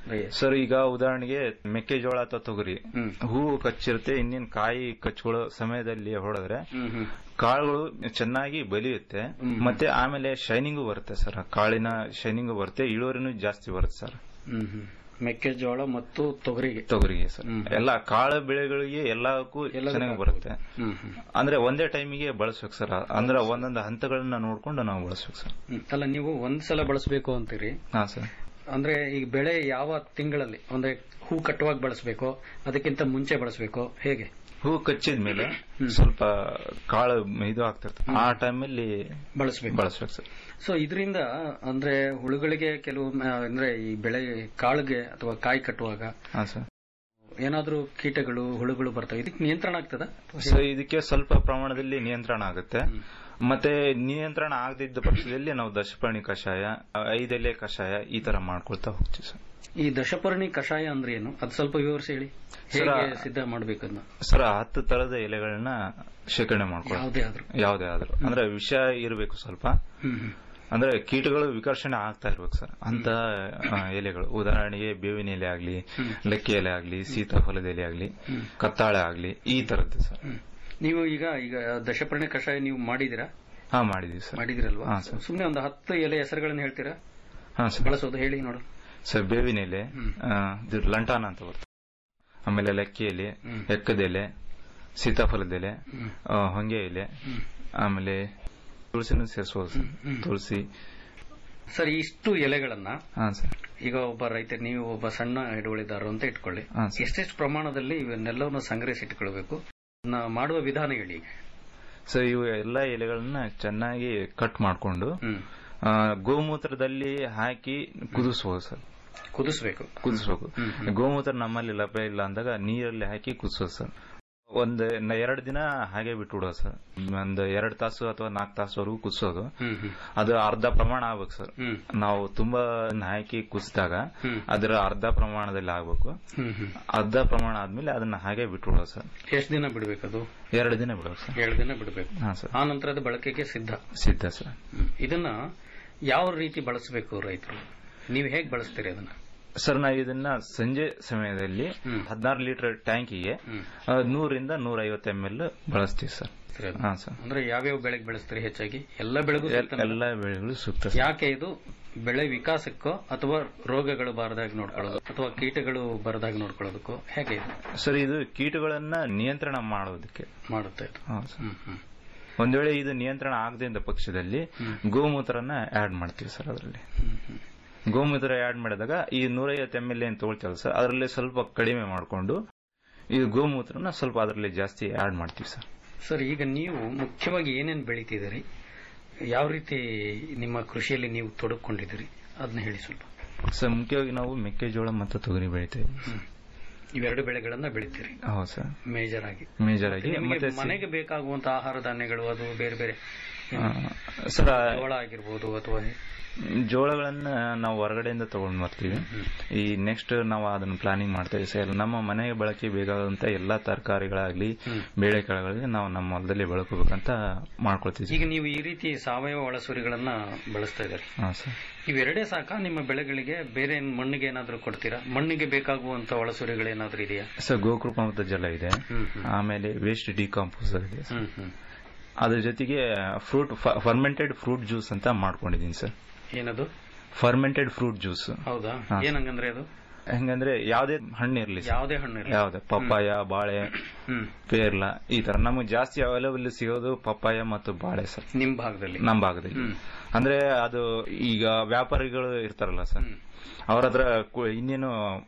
ಸರ್ ಈಗ ಉದಾಹರಣೆಗೆ ಮೆಕ್ಕೆಜೋಳ ಅಥವಾ ತೊಗರಿ ಹೂವು ಕಚ್ಚಿರುತ್ತೆ ಇನ್ನೇನ್ ಕಾಯಿ ಕಚ್ಕೊಳ್ಳೋ ಸಮಯದಲ್ಲಿ ಹೊಡೆದ್ರೆ ಕಾಳುಗಳು ಚೆನ್ನಾಗಿ ಬಲಿಯುತ್ತೆ ಮತ್ತೆ ಆಮೇಲೆ ಶೈನಿಂಗು ಬರುತ್ತೆ ಸರ್ ಕಾಳಿನ ಶೈನಿಂಗು ಬರುತ್ತೆ ಇಳುವರಿನೂ ಜಾಸ್ತಿ ಬರುತ್ತೆ ಸರ್ ಹ್ಮ್ ಹ್ಮ್ ಮೆಕ್ಕೆಜೋಳ ಮತ್ತು ತೊಗರಿಗೆ ತೊಗರಿಗೆ ಸರ್ ಎಲ್ಲ ಕಾಳು ಬೆಳೆಗಳಿಗೆ ಎಲ್ಲಕ್ಕೂ ಚೆನ್ನಾಗಿ ಬರುತ್ತೆ ಹ್ಮ್ ಹ್ಮ್ ಅಂದ್ರೆ ಒಂದೇ ಟೈಮಿಗೆ ಬಳಸ್ಬೇಕು ಸರ್ ಅಂದ್ರೆ ಒಂದೊಂದು ಹಂತಗಳನ್ನ ನೋಡ್ಕೊಂಡು ನಾವು ಬಳಸ್ಬೇಕು ಸರ್ ಹ್ಮ್. ಅಲ್ಲ ನೀವು ಒಂದ್ ಸಲ ಬಳಸಬೇಕು ಅಂತೀರಿ ಹಾ ಸರ್ ಅಂದ್ರೆ ಈಗ ಬೆಳೆ ಯಾವ ತಿಂಗಳಲ್ಲಿ ಅಂದ್ರೆ ಹೂ ಕಟ್ಟುವಾಗ ಬಳಸಬೇಕು ಅದಕ್ಕಿಂತ ಮುಂಚೆ ಬಳಸಬೇಕು ಹೇಗೆ ಹೂ ಕಚ್ಚಿದ ಮೇಲೆ ಸ್ವಲ್ಪ ಕಾಳು ಇದು ಆಗ್ತಿರ್ತದೆ ಆ ಟೈಮಲ್ಲಿ ಬಳಸಬೇಕು ಬಳಸ್ಬೇಕು ಸರ್ ಸೊ ಇದರಿಂದ ಅಂದ್ರೆ ಹುಳುಗಳಿಗೆ ಕೆಲವು ಅಂದ್ರೆ ಈ ಬೆಳೆ ಕಾಳಿಗೆ ಅಥವಾ ಕಾಯಿ ಕಟ್ಟುವಾಗ ಹಾ ಸರ್ ಏನಾದ್ರೂ ಕೀಟಗಳು ಹುಳುಗಳು ಬರ್ತವೆ ಇದಕ್ಕೆ ನಿಯಂತ್ರಣ ಆಗ್ತದ ಸೊ ಇದಕ್ಕೆ ಸ್ವಲ್ಪ ಪ್ರಮಾಣದಲ್ಲಿ ನಿಯಂತ್ರಣ ಆಗುತ್ತೆ ಮತ್ತೆ ನಿಯಂತ್ರಣ ಆಗದಿದ್ದ ಪಕ್ಷದಲ್ಲಿ ನಾವು ದಶಪರ್ಣಿ ಕಷಾಯ ಐದೆಲೆ ಕಷಾಯ ಈ ತರ ಮಾಡ್ಕೊಳ್ತಾ ಹೋಗ್ತೀವಿ ಸರ್ ಈ ದಶಪರ್ಣಿ ಕಷಾಯ ಅಂದ್ರೆ ಏನು ಅದು ಸ್ವಲ್ಪ ವಿವರಿಸಿ ಹೇಳಿ ಸರ್, ಹೇಗೆ ಸಿದ್ಧ ಮಾಡ್ಬೇಕನ್ನ ಸರ್ ಹತ್ತು ತರದ ಎಲೆಗಳನ್ನ ಶೇಖರಣೆ ಮಾಡ್ಕೊಳ್ಳಿ ಯಾವುದೇ ಆದ್ರೂ ಯಾವುದೇ ಆದ್ರೂ ಅಂದ್ರೆ ವಿಷ ಇರಬೇಕು ಸ್ವಲ್ಪ ಹ್ಮ್ ಹ್ಮ್ ಅಂದ್ರೆ ಕೀಟಗಳು ವಿಕರ್ಷಣೆ ಆಗ್ತಾ ಇರ್ಬೇಕು ಸರ್ ಅಂತ ಆ, ಎಲೆಗಳು ಉದಾಹರಣೆಗೆ ಬೇವಿನ ಎಲೆ ಆಗ್ಲಿ ಲಕ್ಕಿ ಎಲೆ ಆಗ್ಲಿ ಸೀತಾಫಲದ ಎಲೆ ಆಗ್ಲಿ ಕತ್ತಾಳೆ ಆಗ್ಲಿ ಈ ತರದ್ದು ಸರ್ ನೀವು ಈಗ ಈಗ ದಶಪರ್ಣಿ ಕಷಾಯ ನೀವು ಮಾಡಿದಿರಾ ಹಾ ಮಾಡಿದೀವಿ ಸರ್ ಮಾಡಿದಿರಲ್ವಾ ಹಾ, ಸರ್. ಸುಮ್ನೆ ಒಂದು ಹತ್ತು ಎಲೆ ಹೆಸರುಗಳನ್ನ ಹೇಳ್ತೀರಾ ಹಾ ಸರ್ ಬಳಸೋದು ಹೇಳಿ ನೋಡು ಸರ್ ಬೇವಿನ ಎಲೆ ಆ, ಇದು ಲಂಟಾನ ಅಂತ ಬರ್ತದೆ ಆಮೇಲೆ ಲಕ್ಕಿ ಎಲೆ ಎಕ್ಕದ ಎಲೆ ಸೀತಾಫಲದ ಎಲೆ ಆ, ಹೊಂಗೆ ಎಲೆ ಆಮೇಲೆ ತುಳಸಿನೂ ಸೇರಿಸಬಹುದು ಸರ್ ತುಳಸಿ ಸರ್ ಇಷ್ಟು ಎಲೆಗಳನ್ನ ಹಾ ಸರ್ ಈಗ ಒಬ್ಬ ರೈತ ನೀವು ಒಬ್ಬ ಸಣ್ಣ ಹಿಡುವಳಿದಾರರು ಅಂತ ಇಟ್ಕೊಳ್ಳಿ ಹಾ, ಸರ್. ಎಷ್ಟೆಷ್ಟು ಪ್ರಮಾಣದಲ್ಲಿ ಇವನ್ನೆಲ್ಲವನ್ನು ಸಂಗ್ರಹಿಸಿ ಇಟ್ಕೊಳ್ಬೇಕು ಅದನ್ನ ಮಾಡುವ ವಿಧಾನ ಹೇಳಿ ಈಗ ಸೊ ಇವು ಎಲ್ಲ ಎಲೆಗಳನ್ನ ಚೆನ್ನಾಗಿ ಕಟ್ ಮಾಡಿಕೊಂಡು ಹ್ಮ್ ಗೋಮೂತ್ರದಲ್ಲಿ ಹಾಕಿ ಕುದಿಸಬಹುದು ಸರ್ ಕುದಿಸ್ಬೇಕು ಕುದಿಸ್ಬೇಕು ಗೋಮೂತ್ರ ನಮ್ಮಲ್ಲಿ ಲಭ್ಯ ಇಲ್ಲ ಅಂದಾಗ ನೀರಲ್ಲಿ ಹಾಕಿ ಕುದಿಸೋದು ಸರ್ ಒಂದ್ ನ- ಎರಡು ದಿನ ಹಾಗೆ ಬಿಟ್ಬಿಡೋದು ಸರ್ ಒಂದ್ ಎರಡ್ ತಾಸು ಅಥವಾ ನಾಲ್ಕು ತಾಸುವರೆಗೂ ಕುದಿಸೋದು ಹ್ಮ್ ಹ್ಮ್ ಅದು ಅರ್ಧ ಪ್ರಮಾಣ ಆಗ್ಬೇಕು ಸರ್ ಹ್ಮ್. ನಾವು ತುಂಬಾ ಹಾಕಿ ಕುದಿಸಿದಾಗ ಅದರ ಅರ್ಧ ಪ್ರಮಾಣದಲ್ಲಿ ಆಗ್ಬೇಕು ಹ್ಮ್ ಹ್ಮ್ ಅರ್ಧ ಪ್ರಮಾಣ ಆದ್ಮೇಲೆ ಅದನ್ನ ಹಾಗೆ ಬಿಟ್ಬಿಡೋದು ಸರ್ ಎಷ್ಟು ದಿನ ಬಿಡ್ಬೇಕದು ಎರಡು ದಿನ ಬಿಡೋದು ಸರ್ ಎರಡು ದಿನ ಬಿಡಬೇಕು ಹಾ ಸರ್ ಆ ನಂತರದ ಬಳಕೆಗೆ ಸಿದ್ಧ ಸಿದ್ಧ ಸರ್ ಹ್ಮ್. ಇದನ್ನ ಯಾವ ರೀತಿ ಬಳಸಬೇಕು ರೈತರು ನೀವು ಹೇಗೆ ಬಳಸ್ತೀರಿ ಅದನ್ನ ಸರ್ ನಾವು ಇದನ್ನ ಸಂಜೆ ಸಮಯದಲ್ಲಿ ಹದಿನಾರು ಲೀಟರ್ ಟ್ಯಾಂಕಿಗೆ ಆ, ನೂರಿಂದ ನೂರ ಐವತ್ತು ಎಂ ಎಲ್ ಬಳಸ್ತೀವಿ ಸರ್ ಸರಿ ಅದು. ಹಾ ಸರ್ ಅಂದ್ರೆ ಯಾವ್ಯಾವ ಬೆಳೆಗೆ ಬೆಳೆಸ್ತೀರಿ ಹೆಚ್ಚಾಗಿ ಎಲ್ಲ ಬೆಳೆಗೂ ಎಲ್- ಸೂಕ್ತನಾ? ಎಲ್ಲ ಬೆಳೆಗಳು ಸೂಕ್ತ ಸರ್. ಯಾಕೆ ಇದು ಬೆಳೆ ವಿಕಾಸಕ್ಕೋ ಅಥವಾ ರೋಗಗಳು ಬಾರದಾಗಿ ನೋಡ್ಕೊಳ್ಳೋದು ಅಥವಾ ಕೀಟಗಳು ಬರದಾಗಿ ನೋಡ್ಕೊಳ್ಳೋದಕ್ಕೋ ಹೇಗೆ ಇದು ಸರ್ ಇದು ಕೀಟಗಳನ್ನ ನಿಯಂತ್ರಣ ಮಾಡೋದಕ್ಕೆ ಮಾಡುತ್ತೆ ಇದು ಹಾ ಸರ್. ಹ್ಮ್ ಹ್ಮ್ ಒಂದ್ ವೇಳೆ ಇದು ನಿಯಂತ್ರಣ ಆಗದಿಂದ ಪಕ್ಷದಲ್ಲಿ ಗೋಮೂತ್ರನ ಆಡ್ ಮಾಡ್ತೀವಿ ಸರ್ ಅದರಲ್ಲಿ ಗೋಮೂತ್ರ ಆಡ್ ಮಾಡಿದಾಗ ಈ ನೂರೈವತ್ತು ಎಂ ಎಲ್ ಏನ್ ತಗೊಳ್ತೀವಲ್ಲ ಸರ್ ಅದರಲ್ಲಿ ಸ್ವಲ್ಪ ಕಡಿಮೆ ಮಾಡಿಕೊಂಡು ಈ ಗೋಮೂತ್ರನ ಸ್ವಲ್ಪ ಅದರಲ್ಲಿ ಜಾಸ್ತಿ ಆಡ್ ಮಾಡ್ತೀವಿ ಸರ್ ಸರ್ ಈಗ ನೀವು ಮುಖ್ಯವಾಗಿ ಏನೇನು ಬೆಳಿತಿದ್ದೀರಿ ಯಾವ ರೀತಿ ನಿಮ್ಮ ಕೃಷಿಯಲ್ಲಿ ನೀವು ತೊಡಗಿಕೊಂಡಿದ್ದೀರಿ ಅದನ್ನ ಹೇಳಿ ಸ್ವಲ್ಪ ಸರ್ ಮುಖ್ಯವಾಗಿ ನಾವು ಮೆಕ್ಕೆಜೋಳ ಮತ್ತು ತೊಗರಿ ಬೆಳಿತೇವೆ ಇವೆರಡು ಬೆಳೆಗಳನ್ನ ಬೆಳಿತೀರಿ ಹೌದು ಸರ್ ಮೇಜರ್ ಆಗಿ ಮೇಜರ್ ಆಗಿ ನಿಮಗೆ ಮತ್ತೆ ಸಿ- ಮನೆಗೆ ಬೇಕಾಗುವಂತ ಆಹಾರ ಧಾನ್ಯಗಳು ಅದು ಬೇರೆ ಬೇರೆ ಆ, ಸರ್ ಆ, ಜೋಳ ಆಗಿರ್ಬೋದು ಅಥವಾ ಜೋಳಗಳನ್ನ ನಾವು ಹೊರಗಡೆಯಿಂದ ತಗೊಂಡ್ ಬರ್ತೀವಿ ಈ ನೆಕ್ಸ್ಟ್ ನಾವು ಅದನ್ನ ಪ್ಲಾನಿಂಗ್ ಮಾಡ್ತಾ ಇದ್ದೀವಿ ಸರ್ ನಮ್ಮ ಮನೆಗೆ ಬಳಕೆ ಬೇಕಾದಂತ ಎಲ್ಲಾ ತರಕಾರಿಗಳಾಗ್ಲಿ ಬೇಳೆಕಾಳುಗಳಾಗ್ಲಿ ನಾವು ನಮ್ಮ ಹೊಲದಲ್ಲಿ ಬೆಳ್ಕೋಬೇಕಂತ ಮಾಡ್ಕೊಳ್ತೀವಿ ಈಗ ನೀವು ಈ ರೀತಿ ಸಾವಯವ ಒಳಸುರಿಗಳನ್ನ ಬಳಸ್ತಾ ಇದ್ದಾರೆ ಹಾ ಸರ್ ಇವೆರಡೇ ಸಾಕ ನಿಮ್ಮ ಬೆಳೆಗಳಿಗೆ ಬೇರೆ ಏನ್ ಮಣ್ಣಿಗೆ ಏನಾದ್ರೂ ಕೊಡ್ತೀರಾ ಮಣ್ಣಿಗೆ ಬೇಕಾಗುವಂತ ಒಳಸುರಿಗಳೇನಾದ್ರೂ ಇದೆಯಾ ಸರ್ ಗೋಕೃಪ ಮತ್ತು ಜಲ ಇದೆ ಹ್ಮ್, ಹ್ಮ್. ಆಮೇಲೆ ವೇಸ್ಟ್ ಡಿಕಾಂಪೋಸರ್ ಇದೆ ಸರ್. ಹ್ಮ್ ಹ್ಮ್ ಅದ್ರ ಜೊತೆಗೆ ಫ್ರೂಟ್ ಫರ್ಮೆಂಟೆಡ್ ಫ್ರೂಟ್ ಜ್ಯೂಸ್ ಅಂತ ಮಾಡ್ಕೊಂಡಿದೀನಿ ಸರ್ ಏನದು ಫರ್ಮೆಂಟೆಡ್ ಫ್ರೂಟ್ ಜ್ಯೂಸ್ ಹೌದಾ ಹಾ. ಏನಂಗಂದ್ರೆ ಅದು ಹೆಂಗಂದ್ರೆ ಯಾವ್ದೇ ಹಣ್ಣು ಇರ್ಲಿ ಸರ್. ಯಾವುದೇ ಹಣ್ಣು ಇರಲಿ ಯಾವ್ದೇ ಪಪ್ಪಾಯ ಬಾಳೆ ಹ್ಮ್ ಪೇರ್ಲ ಈ ತರ ನಮಗೆ ಜಾಸ್ತಿ ಅವೈಲಬಲ್ ಸಿಗೋದು ಪಪ್ಪಾಯ ಮತ್ತು ಬಾಳೆ ಸರ್ ನಿಮ್ ಭಾಗದಲ್ಲಿ ನಮ್ಮ ಭಾಗದಲ್ಲಿ ಅಂದ್ರೆ ಅದು ಈಗ ವ್ಯಾಪಾರಿಗಳು ಇರ್ತಾರಲ್ಲ ಸರ್ ಅವ್ರ ಹತ್ರ ಕು- ಇನ್ನೇನು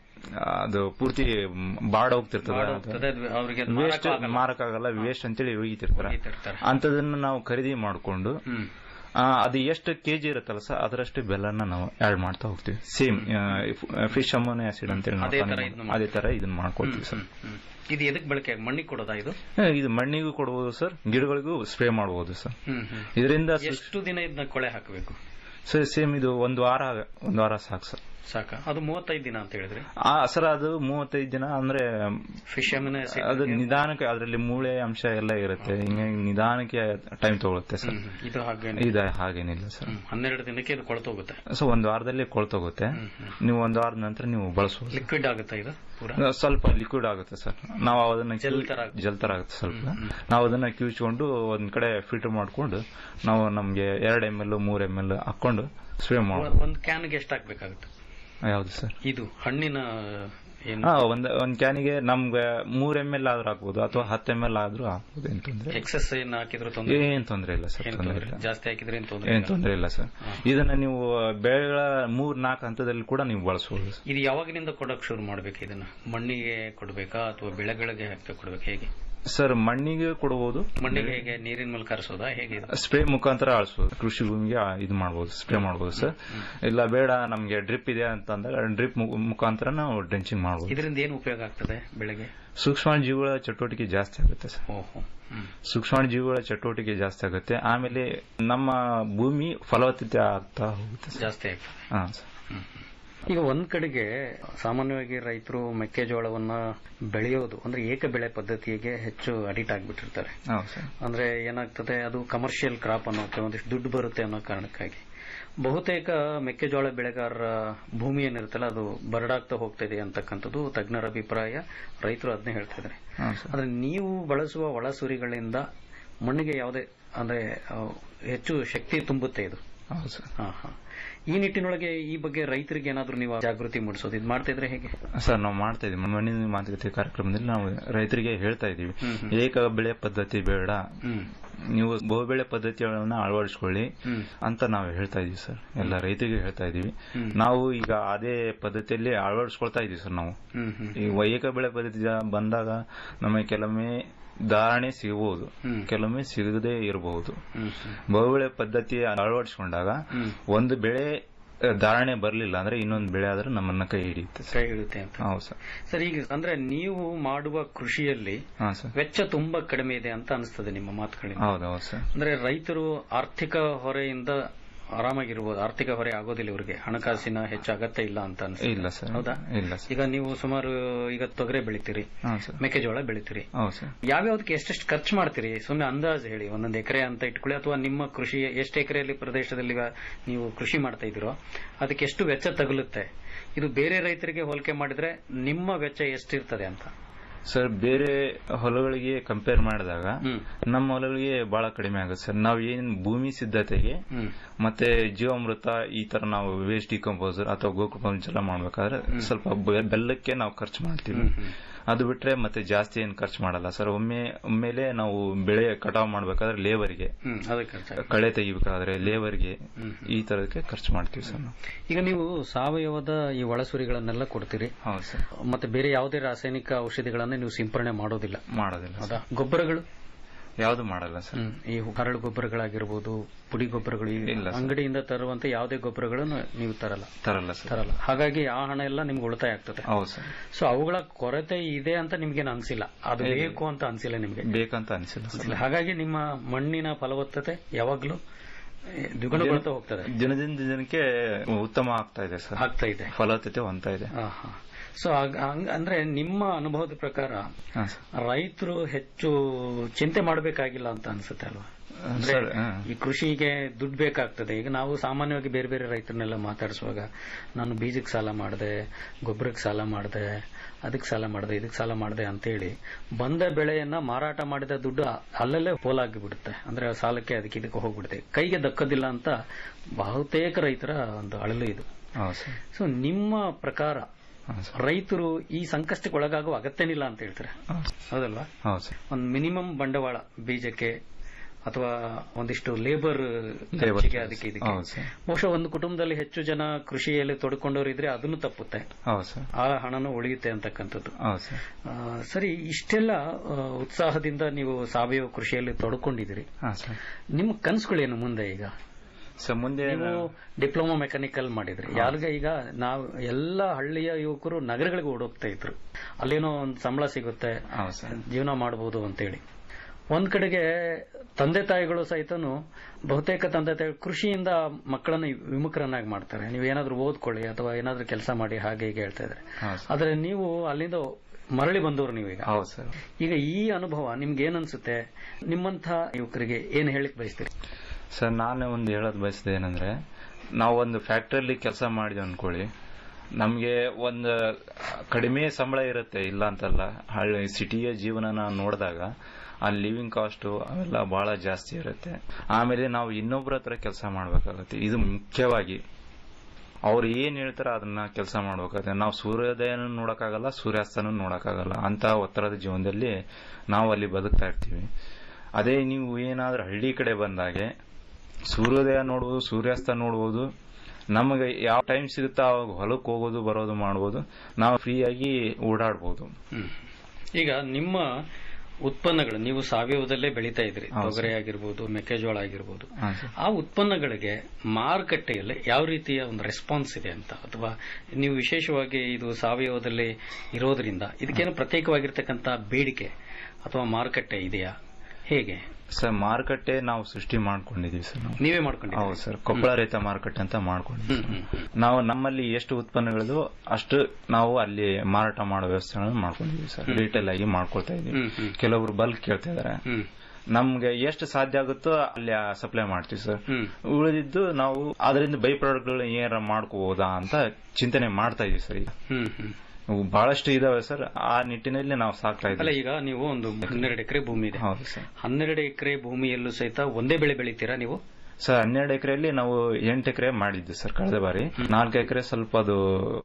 ಅದು ಪೂರ್ತಿ ಬಾಡ್ ಹೋಗ್ತಿರ್ತದ ಬಾಡ್ ಹೋಗ್ತದೆ, ಅದು ಅವ್ರಿಗೆ ಅದು ವೇಸ್ಟ್ ಮಾರಕ್ಕಾಗಲ್ಲ. ಮಾರಕ್ಕಾಗಲ್ಲ ವೇಸ್ಟ್ ಅಂತೇಳಿ ಒಯ್ತಿರ್ತಾರ ಒಗಿತಿರ್ತಾರೆ. ಅಂತದನ್ನ ನಾವು ಖರೀದಿ ಮಾಡಿಕೊಂಡು ಹ್ಮ್ ಅದು ಎಷ್ಟು ಕೆಜಿ ಇರುತ್ತಲ್ಲ ಸರ್ ಅದರಷ್ಟು ಬೆಲ್ಲನ ನಾವು ಆಡ್ ಮಾಡ್ತಾ ಹೋಗ್ತೀವಿ ಸೇಮ್ ಫಿಶ್ ಅಮೋನಿಯಾ ಆಸಿಡ್ ಅಂತೇಳಿ ನಾವು ಅದೇ ತರ ತಾನೇ ಇದನ್ನ ಮಾಡ್- ಅದೇ ತರ ಇದನ್ನ ಮಾಡ್ಕೊಳ್ತೀವಿ ಸರ್ ಹ್ಮ್. ಇದು ಎದಕ್ ಬಳಕೆ ಮಣ್ಣಿಗೆ ಕೊಡೋದಾ ಇದು ಹಾ, ಇದು ಮಣ್ಣಿಗೂ ಕೊಡಬಹುದು ಸರ್ ಗಿಡಗಳಿಗೂ ಸ್ಪ್ರೇ ಮಾಡಬಹುದು ಸರ್ ಹ್ಮ್ ಹ್ಮ್ ಇದರಿಂದ ಎಷ್ಟು ದಿನ ಇದನ್ನ ಕೊಳೆ ಹಾಕಬೇಕು ಸರ್ ಸೇಮ್ ಇದು ಒಂದು ವಾರ ಒಂದು ವಾರ ಸಾಕು ಸರ್ ಸಾಕ ಅದು ಮೂವತ್ತೈದು ದಿನ ಅಂತ ಹೇಳಿದ್ರಿ ಆ ಸರ್ ಅದು ಮೂವತ್ತೈದು ದಿನ ಅಂದ್ರೆ ಫಿಶ್ ಅಮಿನೋ ಆಸಿಡ್ ಅದು ನಿಧಾನಕ್ಕೆ ಅದರಲ್ಲಿ ಮೂಳೆ ಅಂಶ ಎಲ್ಲ ಇರುತ್ತೆ ಹಿಂಗಾಗಿ ನಿಧಾನಕ್ಕೆ ಟೈಮ್ ತಗೊಳುತ್ತೆ ಸರ್ ಇದು ಹಾಗೆ ಇದು ಹಾಗೇನಿಲ್ಲ ಸರ್ ಹನ್ನೆರಡು ದಿನಕ್ಕೆ ಇದು ಕೊಳ್ತೋಗುತ್ತೆ ಸೊ ಒಂದು ವಾರದಲ್ಲಿ ಕೊಳ್ತೋಗುತ್ತೆ ನೀವು ಒಂದು ವಾರದ ನಂತರ ನೀವು ಬಳಸಬಹುದು ಲಿಕ್ವಿಡ್ ಆಗುತ್ತಾ ಇದು ಪೂರಾ ಸ್ವಲ್ಪ ಲಿಕ್ವಿಡ್ ಆಗುತ್ತೆ ಸರ್ ನಾವು ಅದನ್ನ ಜೆಲ್ ಕಿವು- ತರ ಆಗುತ್ತೆ. ಜೆಲ್ ತರ ಆಗುತ್ತೆ ಸ್ವಲ್ಪ ನಾವು ಅದನ್ನ ಕಿವುಚ್ಕೊಂಡು ಒಂದ್ ಕಡೆ ಫಿಲ್ಟರ್ ಮಾಡ್ಕೊಂಡು ನಾವು ನಮ್ಗೆ ಎರಡ್ ಎಮ್ ಎಲ್ ಮೂರ್ ಎಮ್ ಎಲ್ ಹಾಕೊಂಡು ಸ್ಪ್ರೇ ಮಾಡೋದು ಒಂದು ಕ್ಯಾನ್ಗೆ ಎಷ್ಟು ಹಾಕ್ಬೇಕಾಗುತ್ತೆ ಯಾವ್ದು ಸರ್ ಇದು ಹಣ್ಣಿನ ಏನು ಹಾ ಒಂದ್ ಒಂದ್ ಕ್ಯಾನಿಗೆ ನಮ್ಗೆ ಮೂರ್ ಎಮ್ ಎಲ್ ಆದ್ರೂ ಹಾಕ್ಬೋದು ಅಥವಾ ಹತ್ತು ಎಮ್ ಎಲ್ ಆದ್ರೂ ಹಾಕ್ಬೋದು ಏನ್ ತೊಂದ್ರೆ ಇಲ್ಲ. ಎಕ್ಸಸ್ ಏನ್ ಹಾಕಿದ್ರು ತೊಂದ್ರೆ ಏನ್ ತೊಂದ್ರೆ ಇಲ್ಲ ಸರ್ ಏನ್ ತೊಂದ್ರೆ ತೊಂದ್ರೆ ಇಲ್ಲ ಇಲ್ಲ. ಜಾಸ್ತಿ ಹಾಕಿದ್ರೆ ಏನ್ ತೊಂದ್ರೆ ಏನ್ ಇಲ್ಲ. ತೊಂದ್ರೆ ಇಲ್ಲ ಸರ್ ಇದನ್ನ ನೀವು ಬೆಳೆಗಳ ಮೂರ್ ನಾಲ್ಕು ಹಂತದಲ್ಲಿ ಕೂಡ ನೀವು ಬಳಸಬಹುದು ಸರ್ ಇದು ಯಾವಾಗಿನಿಂದ ಕೊಡಕ್ ಶುರು ಮಾಡ್ಬೇಕು ಇದನ್ನ ಮಣ್ಣಿಗೆ ಕೊಡ್ಬೇಕಾ ಅಥವಾ ಬೆಳೆಗಳಿಗೆ ಹಾಕಿ ಕೊಡ್ಬೇಕು ಹೇಗೆ ಸರ್ ಮಣ್ಣಿಗೆ ಕೊಡಬಹುದು ಮಣ್ಣಿಗೆ ಹೇಗೆ ನೀರಿನ ಮೂಲಕ ಹರಿಸೋದಾ ಹೇಗೆ ಇದು? ಸ್ಪ್ರೇ ಮುಖಾಂತರ ಆಳಿಸಬಹುದು ಕೃಷಿ ಭೂಮಿಗೆ ಆ- ಇದು ಮಾಡಬಹುದು ಸ್ಪ್ರೇ ಮಾಡಬಹುದು ಸರ್ ಇಲ್ಲ ಬೇಡ ನಮ್ಗೆ ಡ್ರಿಪ್ ಇದೆ ಅಂತ ಅಂದಾಗ ಡ್ರಿಪ್ ಮುಖಾಂತರ ನಾವು ಡ್ರೆಂಚಿಂಗ್ ಮಾಡಬಹುದು ಇದರಿಂದ ಏನು ಉಪಯೋಗ ಆಗ್ತದೆ ಬೆಳೆಗೆ ಸೂಕ್ಷ್ಮ ಜೀವಿಗಳ ಚಟುವಟಿಕೆ ಜಾಸ್ತಿ ಆಗುತ್ತೆ ಸರ್ ಓಹೋ ಹ್ಮ್. ಸೂಕ್ಷ್ಮ ಜೀವಿಗಳ ಚಟುವಟಿಕೆ ಜಾಸ್ತಿ ಆಗುತ್ತೆ ಆಮೇಲೆ ನಮ್ಮ ಭೂಮಿ ಫಲವತ್ತತೆ ಆಗ್ತಾ ಹೋಗುತ್ತೆ ಸರ್ ಜಾಸ್ತಿ ಆಗ್ತದೆ ಹಾ ಸರ್ ಈಗ ಒಂದ್ ಕಡೆಗೆ ಸಾಮಾನ್ಯವಾಗಿ ರೈತರು ಮೆಕ್ಕೆಜೋಳವನ್ನ ಬೆಳೆಯೋದು ಅಂದ್ರೆ ಏಕ ಬೆಳೆ ಪದ್ಧತಿಗೆ ಹೆಚ್ಚು ಅಡಿಟ್ ಆಗಿಬಿಟ್ಟಿರ್ತಾರೆ ಹೌದು ಸರ್ ಅಂದ್ರೆ ಏನಾಗ್ತದೆ ಅದು ಕಮರ್ಷಿಯಲ್ ಕ್ರಾಪ್ ಅನ್ನೋಕೆ ಒಂದಿಷ್ಟು ದುಡ್ಡು ಬರುತ್ತೆ ಅನ್ನೋ ಕಾರಣಕ್ಕಾಗಿ ಬಹುತೇಕ ಮೆಕ್ಕೆಜೋಳ ಬೆಳೆಗಾರರ ಭೂಮಿ ಏನಿರುತ್ತಲ್ಲ ಅದು ಬರಡಾಗ್ತಾ ಹೋಗ್ತಾ ಇದೆ ಅಂತಕ್ಕಂಥದ್ದು ತಜ್ಞರ ಅಭಿಪ್ರಾಯ ರೈತರು ಅದನ್ನೇ ಹೇಳ್ತಾ ಇದ್ದಾರೆ ಹಾ ಸರ್ ಅಂದ್ರೆ ನೀವು ಬಳಸುವ ಒಳಸುರಿಗಳಿಂದ ಮಣ್ಣಿಗೆ ಯಾವುದೇ ಅಂದ್ರೆ ಆ, ಹೆಚ್ಚು ಶಕ್ತಿ ತುಂಬುತ್ತೆ ಇದು ಹೌದು ಸರ್ ಹಾ ಹಾ ಈ ನಿಟ್ಟಿನೊಳಗೆ ಈ ಬಗ್ಗೆ ರೈತರಿಗೆ ಏನಾದ್ರೂ ನೀವು ಜಾಗೃತಿ ಮೂಡಿಸೋದು ಇದು ಮಾಡ್ತಾ ಇದ್ರೆ ಹೇಗೆ ಸರ್ ನಾವು ಮಾಡ್ತಾ ಇದೀವಿ ಮಣ್ಣಿನ ಮಾತುಕತೆ ಕಾರ್ಯಕ್ರಮದಲ್ಲಿ ನಾವು ರೈತರಿಗೆ ಹೇಳ್ತಾ ಇದೀವಿ ಏಕ ಬೆಳೆ ಪದ್ಧತಿ ಬೇಡ ಹ್ಮ್ ನೀವು ಬಹುಬೆಳೆ ಪದ್ಧತಿಗಳನ್ನ ಅಳವಡಿಸ್ಕೊಳ್ಳಿ ಹ್ಮ್. ಅಂತ ನಾವು ಹೇಳ್ತಾ ಇದೀವಿ ಸರ್ ಎಲ್ಲ ರೈತರಿಗೆ ಹೇಳ್ತಾ ಇದೀವಿ ನಾವು ಈಗ ಅದೇ ಪದ್ಧತಿಯಲ್ಲಿ ಅಳವಡಿಸ್ಕೊಳ್ತಾ ಇದೀವಿ ಸರ್ ನಾವು ಹ್ಮ್ ಹ್ಮ್ ಈ ಏಕ ಬೆಳೆ ಪದ್ಧತಿ ಜಾ- ಬಂದಾಗ ನಮಗೆ ಕೆಲವೊಮ್ಮೆ ಧಾರಣೆ ಸಿಗಬಹುದು ಹ್ಮ್. ಕೆಲವೊಮ್ಮೆ ಸಿಗದೇ ಇರಬಹುದು ಹ್ಮ್ ಹ್ಮ್ ಬಹುಬೆಳೆ ಪದ್ಧತಿ ಅಳವಡಿಸಿಕೊಂಡಾಗ ಹ್ಮ್. ಒಂದು ಬೆಳೆ ಆ, ಧಾರಣೆ ಬರಲಿಲ್ಲ ಅಂದ್ರೆ ಇನ್ನೊಂದು ಬೆಳೆ ಆದ್ರೆ ನಮ್ಮನ್ನ ಕೈ ಹಿಡಿಯುತ್ತೆ ಸರ್ ಕೈ ಹಿಡುತ್ತೆ ಅಂತ ಹೌದು ಸರ್ ಸರ್ ಈಗ ಅಂದ್ರೆ ನೀವು ಮಾಡುವ ಕೃಷಿಯಲ್ಲಿ ಹಾ ಸರ್ ವೆಚ್ಚ ತುಂಬಾ ಕಡಿಮೆ ಇದೆ ಅಂತ ಅನಿಸ್ತದೆ ನಿಮ್ಮ ಮಾತುಗಳಿಂದ ಹೌದು ಹೌದು ಸರ್ ಅಂದ್ರೆ ರೈತರು ಆರ್ಥಿಕ ಹೊರೆಯಿಂದ ಆರಾಮಾಗಿರ್ಬೋದು ಆರ್ಥಿಕ ಹೊರೆ ಆಗೋದಿಲ್ಲ ಇವರಿಗೆ ಹಣಕಾಸಿನ ಹೆಚ್ಚು ಅಗತ್ಯ ಇಲ್ಲ ಅಂತ ಅನ್ಸುತ್ತೆ ಇಲ್ಲ ಸರ್ ಹೌದಾ ಇಲ್ಲ ಸರ್ ಈಗ ನೀವು ಸುಮಾರು ಈಗ ತೊಗರೆ ಬೆಳಿತೀರಿ ಹಾ ಸರ್ ಮೆಕ್ಕೆಜೋಳ ಬೆಳಿತೀರಿ ಹೌದು ಸರ್ ಯಾವ್ಯಾವ್ದಕ್ಕೆ ಎಷ್ಟೆಷ್ಟು ಖರ್ಚು ಮಾಡ್ತೀರಿ ಸುಮ್ಮನೆ ಅಂದಾಜು ಹೇಳಿ ಒಂದೊಂದು ಎಕರೆ ಅಂತ ಇಟ್ಕೊಳ್ಳಿ ಅಥವಾ ನಿಮ್ಮ ಕೃಷಿ ಎಷ್ಟು ಎಕರೆಯಲ್ಲಿ ಪ್ರದೇಶದಲ್ಲಿ ಇವ- ನೀವು ಕೃಷಿ ಮಾಡ್ತಾ ಇದ್ದೀರೋ ಅದಕ್ಕೆ ಎಷ್ಟು ವೆಚ್ಚ ತಗುಲುತ್ತೆ ಇದು ಬೇರೆ ರೈತರಿಗೆ ಹೋಲಿಕೆ ಮಾಡಿದ್ರೆ ನಿಮ್ಮ ವೆಚ್ಚ ಎಷ್ಟಿರ್ತದೆ ಅಂತ ಸರ್ ಬೇರೆ ಹೊಲಗಳಿಗೆ ಕಂಪೇರ್ ಮಾಡಿದಾಗ ಹ್ಮ್. ನಮ್ಮ ಹೊಲಗಳಿಗೆ ಬಹಳ ಕಡಿಮೆ ಆಗುತ್ತೆ ಸರ್ ನಾವು ಏನ್ ಭೂಮಿ ಸಿದ್ಧತೆಗೆ ಹ್ಮ್ ಮತ್ತೆ ಜೀವಾಮೃತ ಈ ತರ ನಾವು ವೇಸ್ಟ್ ಡಿಕಂಪೋಸರ್ ಅಥವಾ ಗೋಕೃಪಂಚ ಎಲ್ಲ ಮಾಡ್ಬೇಕಾದ್ರೆ ಸ್ವಲ್ಪ ಬೆ- ಬೆಲ್ಲಕ್ಕೆ ನಾವು ಖರ್ಚು ಮಾಡ್ತೀವಿ ಅದು ಬಿಟ್ರೆ ಮತ್ತೆ ಜಾಸ್ತಿ ಏನ್ ಖರ್ಚು ಮಾಡಲ್ಲ ಸರ್ ಒಮ್ಮೆ ಒಮ್ಮೆಲೆ ನಾವು ಬೆಳೆ ಕಟಾವ್ ಮಾಡ್ಬೇಕಾದ್ರೆ ಲೇಬರ್ಗೆ ಹ್ಮ್ ಅದಕ್ಕೆ ಖರ್ಚಾಗುತ್ತೆ ಕಳೆ ತೆಗಿಬೇಕಾದ್ರೆ ಲೇಬರ್ಗೆ ಈ ತರದಕ್ಕೆ ಖರ್ಚು ಮಾಡ್ತೀವಿ ಸರ್ ನಾವು ಈಗ ನೀವು ಸಾವಯವದ ಈ ಒಳಸುರಿಗಳನ್ನೆಲ್ಲ ಕೊಡ್ತೀರಿ ಹೌದು ಸರ್ ಮತ್ತೆ ಬೇರೆ ಯಾವುದೇ ರಾಸಾಯನಿಕ ಔಷಧಿಗಳನ್ನ ನೀವು ಸಿಂಪರಣೆ ಮಾಡೋದಿಲ್ಲ ಮಾಡೋದಿಲ್ಲ ಹೌದಾ ಗೊಬ್ಬರಗಳು ಯಾವ್ದು ಮಾಡಲ್ಲ ಸರ್ ಹ್ಮ್. ಈ ಹರಳು ಗೊಬ್ಬರಗಳಾಗಿರ್ಬೋದು ಪುಡಿ ಗೊಬ್ಬರಗಳು ಈ ಇಲ್ಲ ಸರ್. ಅಂಗಡಿಯಿಂದ ತರುವಂತ ಯಾವುದೇ ಗೊಬ್ಬರಗಳನ್ನು ನೀವು ತರಲ್ಲ ತರಲ್ಲ ಸರ್ ತರಲ್ಲ ಹಾಗಾಗಿ ಆ ಹಣ ಎಲ್ಲ ನಿಮ್ಗೆ ಉಳಿತಾಯ ಆಗ್ತದೆ ಹೌದು ಸರ್ ಸೊ ಅವುಗಳ ಕೊರತೆ ಇದೆ ಅಂತ ನಿಮ್ಗೇನು ಅನ್ಸಿಲ್ಲ ಅದು ಬೇಕು ಅಂತ ಅನ್ಸಿಲ್ಲ ನಿಮ್ಗೆ ಬೇಕಂತ ಅನಿಸಿಲ್ಲ ಸರ್ ಹಾಗಾಗಿ ನಿಮ್ಮ ಮಣ್ಣಿನ ಫಲವತ್ತತೆ ಯಾವಾಗ್ಲೂ ಏ, ದ್ವಿಗುಣಗೊಳ್ತಾ ಹೋಗ್ತದೆ ದಿನದಿಂದ ದಿನಕ್ಕೆ ಉತ್ತಮ ಆಗ್ತಾ ಇದೆ ಸರ್ ಆಗ್ತಾ ಇದೆ ಫಲವತ್ತತೆ ಹೊಂದ್ತಾ ಇದೆ ಸೊ ಅಂದ್ರೆ ನಿಮ್ಮ ಅನುಭವದ ಪ್ರಕಾರ ಹಾ ಸರ್ ರೈತರು ಹೆಚ್ಚು ಚಿಂತೆ ಮಾಡಬೇಕಾಗಿಲ್ಲ ಅಂತ ಅನ್ಸುತ್ತೆ ಅಲ್ವಾ ಅಂದ್ರೆ ಸರ್, ಹಾ. ಈ ಕೃಷಿಗೆ ದುಡ್ಡು ಬೇಕಾಗ್ತದೆ ಈಗ ನಾವು ಸಾಮಾನ್ಯವಾಗಿ ಬೇರೆ ಬೇರೆ ರೈತರನ್ನೆಲ್ಲ ಮಾತಾಡಿಸುವಾಗ ನಾನು ಬೀಜಕ್ಕೆ ಸಾಲ ಮಾಡಿದೆ ಗೊಬ್ಬರಕ್ಕೆ ಸಾಲ ಮಾಡಿದೆ ಅದಕ್ಕೆ ಸಾಲ ಮಾಡಿದೆ ಇದಕ್ಕೆ ಸಾಲ ಮಾಡಿದೆ ಅಂತೇಳಿ ಬಂದ ಬೆಳೆಯನ್ನ ಮಾರಾಟ ಮಾಡಿದ ದುಡ್ಡು ಅಲ್ಲಲ್ಲೇ ಪೋಲಾಗಿ ಬಿಡುತ್ತೆ ಅಂದ್ರೆ ಆ ಸಾಲಕ್ಕೆ ಅದಕ್ಕೆ ಇದಕ್ಕೆ ಹೋಗ್ಬಿಡುತ್ತೆ ಕೈಗೆ ದಕ್ಕೋದಿಲ್ಲ ಅಂತ ಬಹುತೇಕ ರೈತರ ಒಂದು ಅಳಲು ಇದು ಹೌದು ಸರ್ ಸೊ ನಿಮ್ಮ ಪ್ರಕಾರ ಹೌದು ಸರ್ ರೈತರು ಈ ಸಂಕಷ್ಟಕ್ಕೆ ಒಳಗಾಗುವ ಅಗತ್ಯನಿಲ್ಲ ಅಂತ ಹೇಳ್ತಾರೆ ಹೌದು. ಹೌದಲ್ವಾ ಹೌದು ಸರ್ ಒಂದು ಮಿನಿಮಮ್ ಬಂಡವಾಳ ಬೀಜಕ್ಕೆ ಅಥವಾ ಒಂದಿಷ್ಟು ಲೇಬರ್ Labour ಖರ್ಚಿಗೆ charges. ಅದಕ್ಕೆ ಇದಕ್ಕೆ ಹೌದು ಸರ್ ಬಹುಶಃ ಒಂದು ಕುಟುಂಬದಲ್ಲಿ ಹೆಚ್ಚು ಜನ ಕೃಷಿಯಲ್ಲಿ ತೊಡ್ಕೊಂಡವ್ರು ಇದ್ರೆ ಅದನ್ನು ತಪ್ಪುತ್ತೆ ಹೌದು ಸರ್ ಆ ಹಣನೂ ಉಳಿಯುತ್ತೆ ಅಂತಕ್ಕಂಥದ್ದು ಹೌದು ಸರ್ ಆ, ಸರಿ ಇಷ್ಟೆಲ್ಲ ಆ, ಉತ್ಸಾಹದಿಂದ ನೀವು ಸಾವಯವ ಕೃಷಿಯಲ್ಲಿ ತೊಡ್ಕೊಂಡಿದ್ದೀರಿ ಹಾ ಸರ್ ನಿಮ್ಮ ಕನಸುಗಳೇನು ಮುಂದೆ ಈಗ ಸರ್ ಮುಂದೆ ನೀವು ಡಿಪ್ಲೊಮಾ ಮೆಕ್ಯಾನಿಕಲ್ ಮಾಡಿದ್ರಿ ಯಾವಾಗ ಈಗ ನಾವು ಎಲ್ಲ ಹಳ್ಳಿಯ ಯುವಕರು ನಗರಗಳಿಗೆ ಓಡೋಗ್ತಾ ಇದ್ರು ಅಲ್ಲೇನೋ ಒಂದು ಸಂಬಳ ಸಿಗುತ್ತೆ ಹೌದು ಸರ್ ಜೀವನ ಮಾಡಬಹುದು ಅಂತೇಳಿ ಒಂದ್ ಕಡೆಗೆ ತಂದೆ ತಾಯಿಗಳು ಸಹಿತನು ಬಹುತೇಕ ತಂದೆ ತಾಯಿಗಳು ಕೃಷಿಯಿಂದ ಮಕ್ಕಳನ್ನ ವಿಮುಖರನ್ನಾಗಿ ಮಾಡ್ತಾರೆ ನೀವು ಏನಾದ್ರೂ ಓದ್ಕೊಳ್ಳಿ ಅಥವಾ ಏನಾದ್ರೂ ಕೆಲಸ ಮಾಡಿ ಹಾಗೆ ಹೀಗೆ ಹೇಳ್ತಾ ಇದ್ರೆ ಹೌದು ಸರ್. ಆದ್ರೆ ನೀವು ಅಲ್ಲಿಂದ ಮರಳಿ ಬಂದವರು ನೀವೀಗ ಹೌದು ಸರ್ ಈಗ ಈ ಅನುಭವ ನಿಮ್ಗೆ ಏನ್ ಅನ್ಸುತ್ತೆ ನಿಮ್ಮಂಥ ಯುವಕರಿಗೆ ಏನ್ ಹೇಳಿಕ್ ಬಯಸ್ತೀರಿ ಸರ್ ನಾನು ಒಂದು ಹೇಳೋದು ಬಯಸಿದೆ ಏನಂದ್ರೆ ನಾವು ಒಂದು ಫ್ಯಾಕ್ಟ್ರಿಯಲ್ಲಿ ಕೆಲಸ ಮಾಡಿದ್ವಿ ಅನ್ಕೊಳ್ಳಿ ನಮಗೆ ಒಂದು ಕಡಿಮೆ ಸಂಬಳ ಇರುತ್ತೆ ಇಲ್ಲ ಅಂತಲ್ಲ ಹಳ್ಳಿ ಸಿಟಿಯ ಜೀವನನ ನೋಡಿದಾಗ ಆ ಲಿವಿಂಗ್ ಕಾಸ್ಟ್ ಅವೆಲ್ಲ ಬಹಳ ಜಾಸ್ತಿ ಇರುತ್ತೆ ಆಮೇಲೆ ನಾವು ಇನ್ನೊಬ್ಬರ ಹತ್ರ ಕೆಲಸ ಮಾಡಬೇಕಾಗುತ್ತೆ ಇದು ಮುಖ್ಯವಾಗಿ ಅವ್ರು ಏನ್ ಹೇಳ್ತಾರ ಅದನ್ನ ಕೆಲಸ ಮಾಡ್ಬೇಕಾಗುತ್ತೆ ನಾವು ಸೂರ್ಯೋದಯನೂ ನೋಡಕ್ಕಾಗಲ್ಲ ಸೂರ್ಯಾಸ್ತನೂ ನೋಡಕ್ಕಾಗಲ್ಲ ಅಂತ ಒತ್ತಡದ ಜೀವನದಲ್ಲಿ ನಾವು ಅಲ್ಲಿ ಬದುಕ್ತಾ ಇರ್ತೀವಿ ಅದೇ ನೀವು ಏನಾದ್ರೂ ಹಳ್ಳಿ ಕಡೆ ಬಂದಾಗೆ ಸೂರ್ಯೋದಯ ನೋಡ್ಬೋದು ಸೂರ್ಯಾಸ್ತ ನೋಡ್ಬೋದು ನಮಗೆ ಯಾವ ಟೈಮ್ ಸಿಗುತ್ತೋ ಅವಾಗ ಹೊಲಕ್ಕೆ ಹೋಗೋದು ಬರೋದು ಮಾಡ್ಬೋದು ನಾವು ಫ್ರೀಯಾಗಿ ಓಡಾಡ್ಬೋದು ಈಗ ನಿಮ್ಮ ಉತ್ಪನ್ನಗಳು ನೀವು ಸಾವಯವದಲ್ಲೇ ಬೆಳೀತಾ ಇದ್ರಿ ಹೌದು ತೊಗರೆ ಆಗಿರ್ಬೋದು ಮೆಕ್ಕೆಜೋಳ ಆಗಿರ್ಬೋದು ಹಾ, ಸರ್. ಆ ಉತ್ಪನ್ನಗಳಿಗೆ ಮಾರುಕಟ್ಟೆಯಲ್ಲಿ ಯಾವ ರೀತಿಯ ಒಂದು ರೆಸ್ಪಾನ್ಸ್ ಇದೆ ಅಂತ ಅಥವಾ ನೀವು ವಿಶೇಷವಾಗಿ ಇದು ಸಾವಯವದಲ್ಲಿ ಇರೋದ್ರಿಂದ ಇದಕ್ಕೇನು ಪ್ರತ್ಯೇಕವಾಗಿರ್ತಕ್ಕಂಥ ಬೇಡಿಕೆ ಅಥವಾ ಮಾರುಕಟ್ಟೆ ಇದೆಯಾ ಹೇಗೆ ಸರ್ ಮಾರುಕಟ್ಟೆ ನಾವು ಸೃಷ್ಟಿ ಮಾಡ್ಕೊಂಡಿದೀವಿ ಸರ್ ನಾವು ನೀವೇ ಮಾಡ್ಕೊಂಡಿದ್ದೀರಿ ಹೌದು ಸರ್ ಕೊಪ್ಪಳ ರೈತ ಮಾರುಕಟ್ಟೆ ಅಂತ ಮಾಡ್ಕೊಂಡಿದ್ದೀವಿ ಸರ್. ನಾವು ನಮ್ಮಲ್ಲಿ ಎಷ್ಟು ಉತ್ಪನ್ನಗಳಿದ್ವು ಅಷ್ಟು ನಾವು ಅಲ್ಲಿ ಮಾರಾಟ ಮಾಡೋ ವ್ಯವಸ್ಥೆಗಳನ್ನು ಮಾಡ್ಕೊಂಡಿದೀವಿ ಸರ್ ರಿಟೇಲ್ ಆಗಿ ಮಾಡ್ಕೊಳ್ತಾ ಇದೀವಿ ಹ್ಮ್, ಹ್ಮ್. ಕೆಲವರು ಬಲ್ಕ್ ಕೇಳ್ತಾ ಇದಾರೆ ಹ್ಮ್ ನಮ್ಗೆ ಎಷ್ಟು ಸಾಧ್ಯ ಆಗುತ್ತೋ ಅಲ್ಲಿ ಸಪ್ಲೈ ಮಾಡ್ತೀವಿ ಸರ್ ಹ್ಮ್ ಉಳಿದಿದ್ದು ನಾವು ಅದರಿಂದ ಬೈ ಪ್ರಾಡಕ್ಟ್ಗಳು ಏನಾರ ಮಾಡ್ಕೋಬಹುದಾ ಅಂತ ಚಿಂತನೆ ಮಾಡ್ತಾ ಇದೀವಿ ಸರ್ ಈಗ ಹ್ಮ್ ಹ್ಮ್ ಇವು ಬಹಳಷ್ಟು ಇದಾವೆ ಸರ್ ಆ ನಿಟ್ಟಿನಲ್ಲಿ ನಾವು ಸಾಕ್ತಾ ಅಲ್ಲ ಇದ್ದೀವಿ ಈಗ ನೀವು ಒಂದು ಹನ್ನೆರಡು ಎಕರೆ ಭೂಮಿ ಇದೆ ಹೌದು ಸರ್ ಹನ್ನೆರಡು ಎಕರೆ ಭೂಮಿಯಲ್ಲೂ ಸಹಿತ ಒಂದೇ ಬೆಳೆ ಬೆಳಿತೀರಾ ನೀವು ಸರ್ ಹನ್ನೆರಡು ಎಕರೆಯಲ್ಲಿ ನಾವು ಎಂಟು ಎಕರೆ ಮಾಡಿದ್ವಿ ಸರ್ ಕಳೆದ ಬಾರಿ ನಾಲ್ಕು ಎಕರೆ ಸ್ವಲ್ಪ ಅದು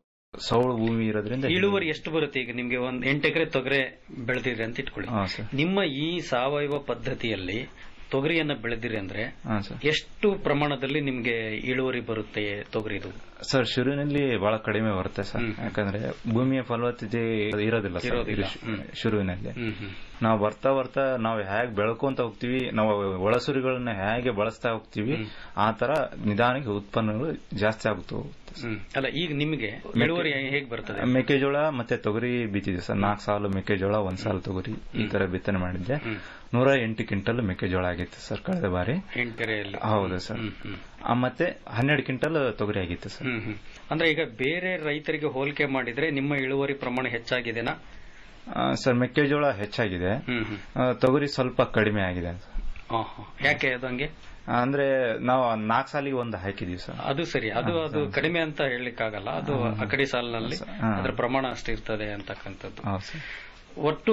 ಸೌಳು ಭೂಮಿ ಇರೋದ್ರಿಂದ ಇಳುವರಿ ಎಷ್ಟು ಬರುತ್ತೆ ಈಗ ನಿಮ್ಗೆ ಒಂದ್ ಎಂಟು ಎಕರೆ ತೊಗರೆ ಬೆಳೆದಿರಿ ಅಂತ ಇಟ್ಕೊಳ್ಳಿ ಹಾ ಸರ್ ನಿಮ್ಮ ಈ ಸಾವಯವ ಪದ್ಧತಿಯಲ್ಲಿ ತೊಗರಿಯನ್ನ ಬೆಳೆದಿರಿ ಅಂದ್ರೆ ಹಾ ಸರ್ ಎಷ್ಟು ಪ್ರಮಾಣದಲ್ಲಿ ನಿಮ್ಗೆ ಇಳುವರಿ ಬರುತ್ತೆ ತೊಗರಿದು ಸರ್ ಶುರುವಿನಲ್ಲಿ ಬಹಳ ಕಡಿಮೆ ಬರುತ್ತೆ ಸರ್ ಹ್ಮ್. ಯಾಕಂದ್ರೆ ಭೂಮಿಯ ಫಲವತ್ತತೆ ಇರೋದಿಲ್ಲ ಸರ್ ಇರೋದಿಲ್ಲ. ಶು- ಹ್ಮ್. ಶುರುವಿನಲ್ಲಿ ಹ್ಮ್ ಹ್ಮ್ ನಾವು ಬರ್ತಾ ಬರ್ತಾ ನಾವು ಹೇಗೆ ಬೆಳ್ಕೊಂತ ಹೋಗ್ತೀವಿ ನಾವು ಒಳಸುರಿಗಳನ್ನ ಹೇಗೆ ಬಳಸ್ತಾ ಹೋಗ್ತೀವಿ ಆ ತರ ನಿಧಾನಕ್ಕೆ ಉತ್ಪನ್ನಗಳು ಜಾಸ್ತಿ ಆಗುತ್ತಾ ಹೋಗುತ್ತೆ ಹ್ಮ್ ಅಲ್ಲ ಈಗ ನಿಮ್ಗೆ ಇಳುವರಿ ಹೇಗ್ ಬರ್ತದೆ ಮೆಕ್ಕೆಜೋಳ ಮತ್ತೆ ತೊಗರಿ ಬಿತ್ತಿದೆ ಸರ್ ನಾಲ್ಕು ಸಾಲು ಮೆಕ್ಕೆಜೋಳ ಒಂದ್ ಸಾಲು ತೊಗರಿ ಈ ತರ ಬಿತ್ತನೆ ಮಾಡಿದ್ದೆ ಹ್ಮ್. ನೂರ ಎಂಟು ಕ್ವಿಂಟಲ್ ಮೆಕ್ಕೆಜೋಳ ಆಗಿತ್ತು ಸರ್ ಕಳೆದ ಬಾರಿ ಎಂಟೆರೆಯಲ್ಲಿ ಹೌದು ಸರ್ ಹ್ಮ್ ಹ್ಮ್ ಆ, ಮತ್ತೆ ಹನ್ನೆರಡು ಕ್ವಿಂಟಲ್ ತೊಗರಿ ಆಗಿತ್ತು ಸರ್ ಹ್ಮ್ ಹ್ಮ್ ಅಂದ್ರೆ ಈಗ ಬೇರೆ ರೈತರಿಗೆ ಹೋಲಿಕೆ ಮಾಡಿದ್ರೆ ನಿಮ್ಮ ಇಳುವರಿ ಪ್ರಮಾಣ ಹೆಚ್ಚಾಗಿದೆನಾ ಆ, ಸರ್ ಮೆಕ್ಕೆಜೋಳ ಹೆಚ್ಚಾಗಿದೆ ಹ್ಮ್ ಹ್ಮ್ ಆ, ತೊಗರಿ ಸ್ವಲ್ಪ ಕಡಿಮೆ ಆಗಿದೆ ಸರ್. ಹಾ, ಹಾ. ಯಾಕೆ ಅದು ಹಂಗೆ ಅಂದ್ರೆ ನಾವು ನಾಲ್ಕು ಸಾಲಿಗೆ ಒಂದು ಹಾಕಿದೀವಿ ಸರ್ ಅದು ಸರಿ ಅದು ಅದು ಕಡಿಮೆ ಅಂತ ಹೇಳಲಿಕ್ಕಾಗಲ್ಲ ಅದು ಅಕಡಿ ಸಾಲಿನಲ್ಲಿ ಹಾ. ಅದರ ಪ್ರಮಾಣ ಅಷ್ಟಿರ್ತದೆ ಅಂತಕ್ಕಂಥದ್ದು ಹೌದು ಸರ್ ಒಟ್ಟು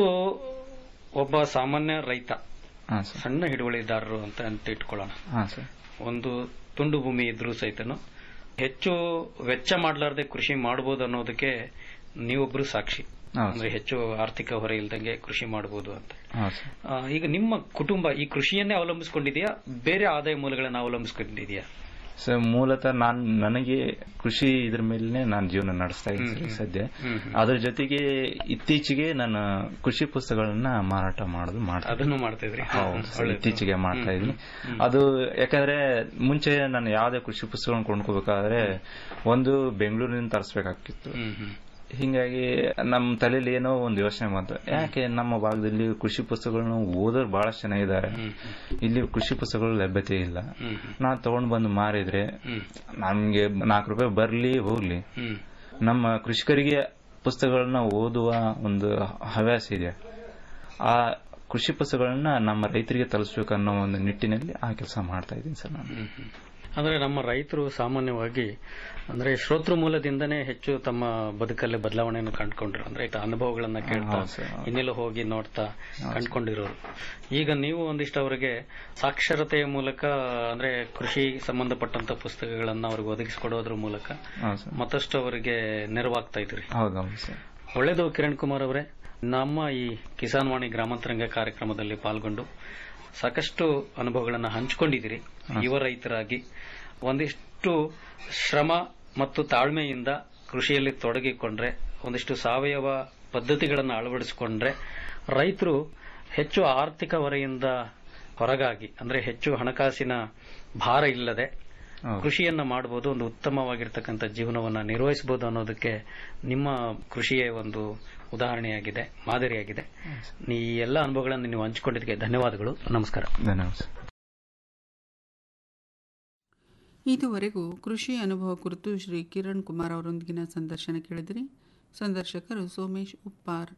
ಒಬ್ಬ ಸಾಮಾನ್ಯ ರೈತ ಹಾ ಸರ್ ಸಣ್ಣ ಹಿಡುವಳಿದಾರರು ಅಂತ ಅಂತ ಇಟ್ಕೊಳ್ಳೋಣ ಹಾ ಸರ್ ಒಂದು ತುಂಡು ಭೂಮಿ ಇದ್ರೂ ಸಹಿತನು ಹೆಚ್ಚು ವೆಚ್ಚ ಮಾಡಲಾರ್ದೆ ಕೃಷಿ ಮಾಡಬಹುದು ಅನ್ನೋದಕ್ಕೆ ನೀವೊಬ್ರು ಸಾಕ್ಷಿ ಹೌದು ಅಂದ್ರೆ ಹೆಚ್ಚು ಆರ್ಥಿಕ ಹೊರೆ ಇಲ್ದಂಗೆ ಕೃಷಿ ಮಾಡಬಹುದು ಅಂತ ಹೌದು ಸರ್ ಆ, ಈಗ ನಿಮ್ಮ ಕುಟುಂಬ ಈ ಕೃಷಿಯನ್ನೇ ಅವಲಂಬಿಸಿಕೊಂಡಿದೆಯಾ ಬೇರೆ ಆದಾಯ ಮೂಲಗಳನ್ನ ಅವಲಂಬಿಸಿಕೊಂಡಿದೆಯಾ ಸರ್ ಮೂಲತಃ ನಾನ್ ನನಗೆ ಕೃಷಿ ಇದ್ರ ಮೇಲೆ ನಾನು ಜೀವನ ನಡೆಸ್ತಾ ಇದ್ದೀನಿ ಸರ್ ಈಗ ಸದ್ಯ ಹ್ಮ್, ಹ್ಮ್. ಅದ್ರ ಜೊತೆಗೆ ಇತ್ತೀಚೆಗೆ ನಾನು ಕೃಷಿ ಪುಸ್ತಕಗಳನ್ನ ಮಾರಾಟ ಮಾಡೋದು ಮಾಡ್ತಾ ಅದನ್ನು ಮಾಡ್ತಾ ಇದ್ರಿ ಹೌದು ಸರ್, ಒಳ್ಳೆದು. ಇತ್ತೀಚೆಗೆ ಮಾಡ್ತಾ ಇದ್ದೀನಿ ಅದು ಯಾಕಂದ್ರೆ ಮುಂಚೆ ನಾನು ಯಾವುದೇ ಕೃಷಿ ಪುಸ್ತಕಗಳನ್ನ ಕೊಂಡ್ಕೋಬೇಕಾದ್ರೆ ಒಂದು ಬೆಂಗಳೂರಿನಿಂದ ತರಿಸ್ಬೇಕಾಗ್ತಿತ್ತು ಹ್ಮ್ ಹ್ಮ್ ಹಿಂಗಾಗಿ ನಮ್ಮ ತಲೆಯಲ್ಲಿ ಏನೋ ಒಂದು ಯೋಚನೆ ಬಂತು ಯಾಕೆ ನಮ್ಮ ಭಾಗದಲ್ಲಿ ಕೃಷಿ ಪುಸ್ತಕಗಳನ್ನ ಓದೋರು ಬಹಳ ಚೆನ್ನಾಗಿದ್ದಾರೆ ಇಲ್ಲಿ ಕೃಷಿ ಪುಸ್ತಕಗಳು ಲಭ್ಯತೆ ಇಲ್ಲ ಹ್ಮ್ ಹ್ಮ್ ನಾನ್ ತಗೊಂಡ್ ಬಂದು ಮಾರಿದ್ರೆ ಹ್ಮ್ ನಮ್ಗೆ ನಾಲ್ಕು ರೂಪಾಯಿ ಬರ್ಲಿ ಹೋಗ್ಲಿ ಹ್ಮ್ ನಮ್ಮ ಕೃಷಿಕರಿಗೆ ಪುಸ್ತಕಗಳನ್ನ ಓದುವ ಒಂದು ಹವ್ಯಾಸ ಇದೆ ಆ ಕೃಷಿ ಪುಸ್ತಕಗಳನ್ನ ನಮ್ಮ ರೈತರಿಗೆ ತಲುಪಿಸ್ಬೇಕು ಅನ್ನೋ ಒಂದು ನಿಟ್ಟಿನಲ್ಲಿ ಆ ಕೆಲಸ ಮಾಡ್ತಾ ಇದ್ದೀನಿ ಸರ್ ನಾನು ಹ್ಮ್ ಹ್ಮ್. ಅಂದ್ರೆ ನಮ್ಮ ರೈತರು ಸಾಮಾನ್ಯವಾಗಿ ಅಂದ್ರೆ ಶ್ರೋತೃ ಮೂಲದಿಂದನೇ ಹೆಚ್ಚು ತಮ್ಮ ಬದುಕಲ್ಲಿ ಬದಲಾವಣೆಯನ್ನು ಕಂಡುಕೊಂಡ್ರು ಅಂದ್ರೆ ಈಗ ಅನುಭವಗಳನ್ನ ಕೇಳ್ತಾ ಹೌದು ಸರ್, ಹೌದು. ಇನ್ನೆಲ್ಲ ಹೋಗಿ ನೋಡ್ತಾ ಕಂಡುಕೊಂಡಿರೋರು ಈಗ ನೀವು ಒಂದಿಷ್ಟು ಅವರಿಗೆ ಸಾಕ್ಷರತೆಯ ಮೂಲಕ ಅಂದ್ರೆ ಕೃಷಿ ಸಂಬಂಧಪಟ್ಟಂತ ಪುಸ್ತಕಗಳನ್ನ ಅವ್ರಿಗೆ ಒದಗಿಸಿಕೊಡೋದ್ರ ಮೂಲಕ ಹೌದು ಸರ್ ಮತ್ತಷ್ಟು ಅವರಿಗೆ ನೆರವಾಗ್ತಾ ಇದ್ರಿ ಹೌದೌದು ಸರ್ ಒಳ್ಳೆಯದು ಕಿರಣ್ ಕುಮಾರ್ ಅವರೇ ನಮ್ಮ ಈ ಕಿಸಾನ್ ವಾಣಿ ಗ್ರಾಮಾಂತರಂಗ ಕಾರ್ಯಕ್ರಮದಲ್ಲಿ ಪಾಲ್ಗೊಂಡು ಸಾಕಷ್ಟು ಅನುಭವಗಳನ್ನು ಹಂಚಿಕೊಂಡಿದ್ದೀರಿ ಯುವ ರೈತರಾಗಿ ಒಂದಿಷ್ಟು ಶ್ರಮ ಮತ್ತು ತಾಳ್ಮೆಯಿಂದ ಕೃಷಿಯಲ್ಲಿ ತೊಡಗಿಕೊಂಡ್ರೆ ಒಂದಿಷ್ಟು ಸಾವಯವ ಪದ್ಧತಿಗಳನ್ನು ಅಳವಡಿಸಿಕೊಂಡ್ರೆ ರೈತರು ಹೆಚ್ಚು ಆರ್ಥಿಕ ಹೊರೆಯಿಂದ ಹೊರಗಾಗಿ ಅಂದ್ರೆ ಹೆಚ್ಚು ಹಣಕಾಸಿನ ಭಾರ ಇಲ್ಲದೆ ಹೌದು. ಕೃಷಿಯನ್ನ ಮಾಡಬಹುದು ಒಂದು ಉತ್ತಮವಾಗಿರ್ತಕ್ಕಂಥ ಜೀವನವನ್ನ ನಿರ್ವಹಿಸಬಹುದು ಅನ್ನೋದಕ್ಕೆ ನಿಮ್ಮ ಕೃಷಿಯೇ ಒಂದು ಉದಾಹರಣೆಯಾಗಿದೆ ಮಾದರಿಯಾಗಿದೆ ಈ ಎಲ್ಲ ಅನುಭವಗಳನ್ನು ನೀವು ಹಂಚಿಕೊಂಡಿದ್ದಕ್ಕೆ ಧನ್ಯವಾದಗಳು ನಮಸ್ಕಾರ ಧನ್ಯವಾದ ಸರ್. ಇದುವರೆಗೂ ಕೃಷಿ ಅನುಭವ ಕುರಿತು ಶ್ರೀ ಕಿರಣ್ ಕುಮಾರ್ ಅವರೊಂದಿಗಿನ ಸಂದರ್ಶನ ಕೇಳಿದಿರಿ ಸಂದರ್ಶಕರು ಸೋಮೇಶ್ ಉಪ್ಪಾರ್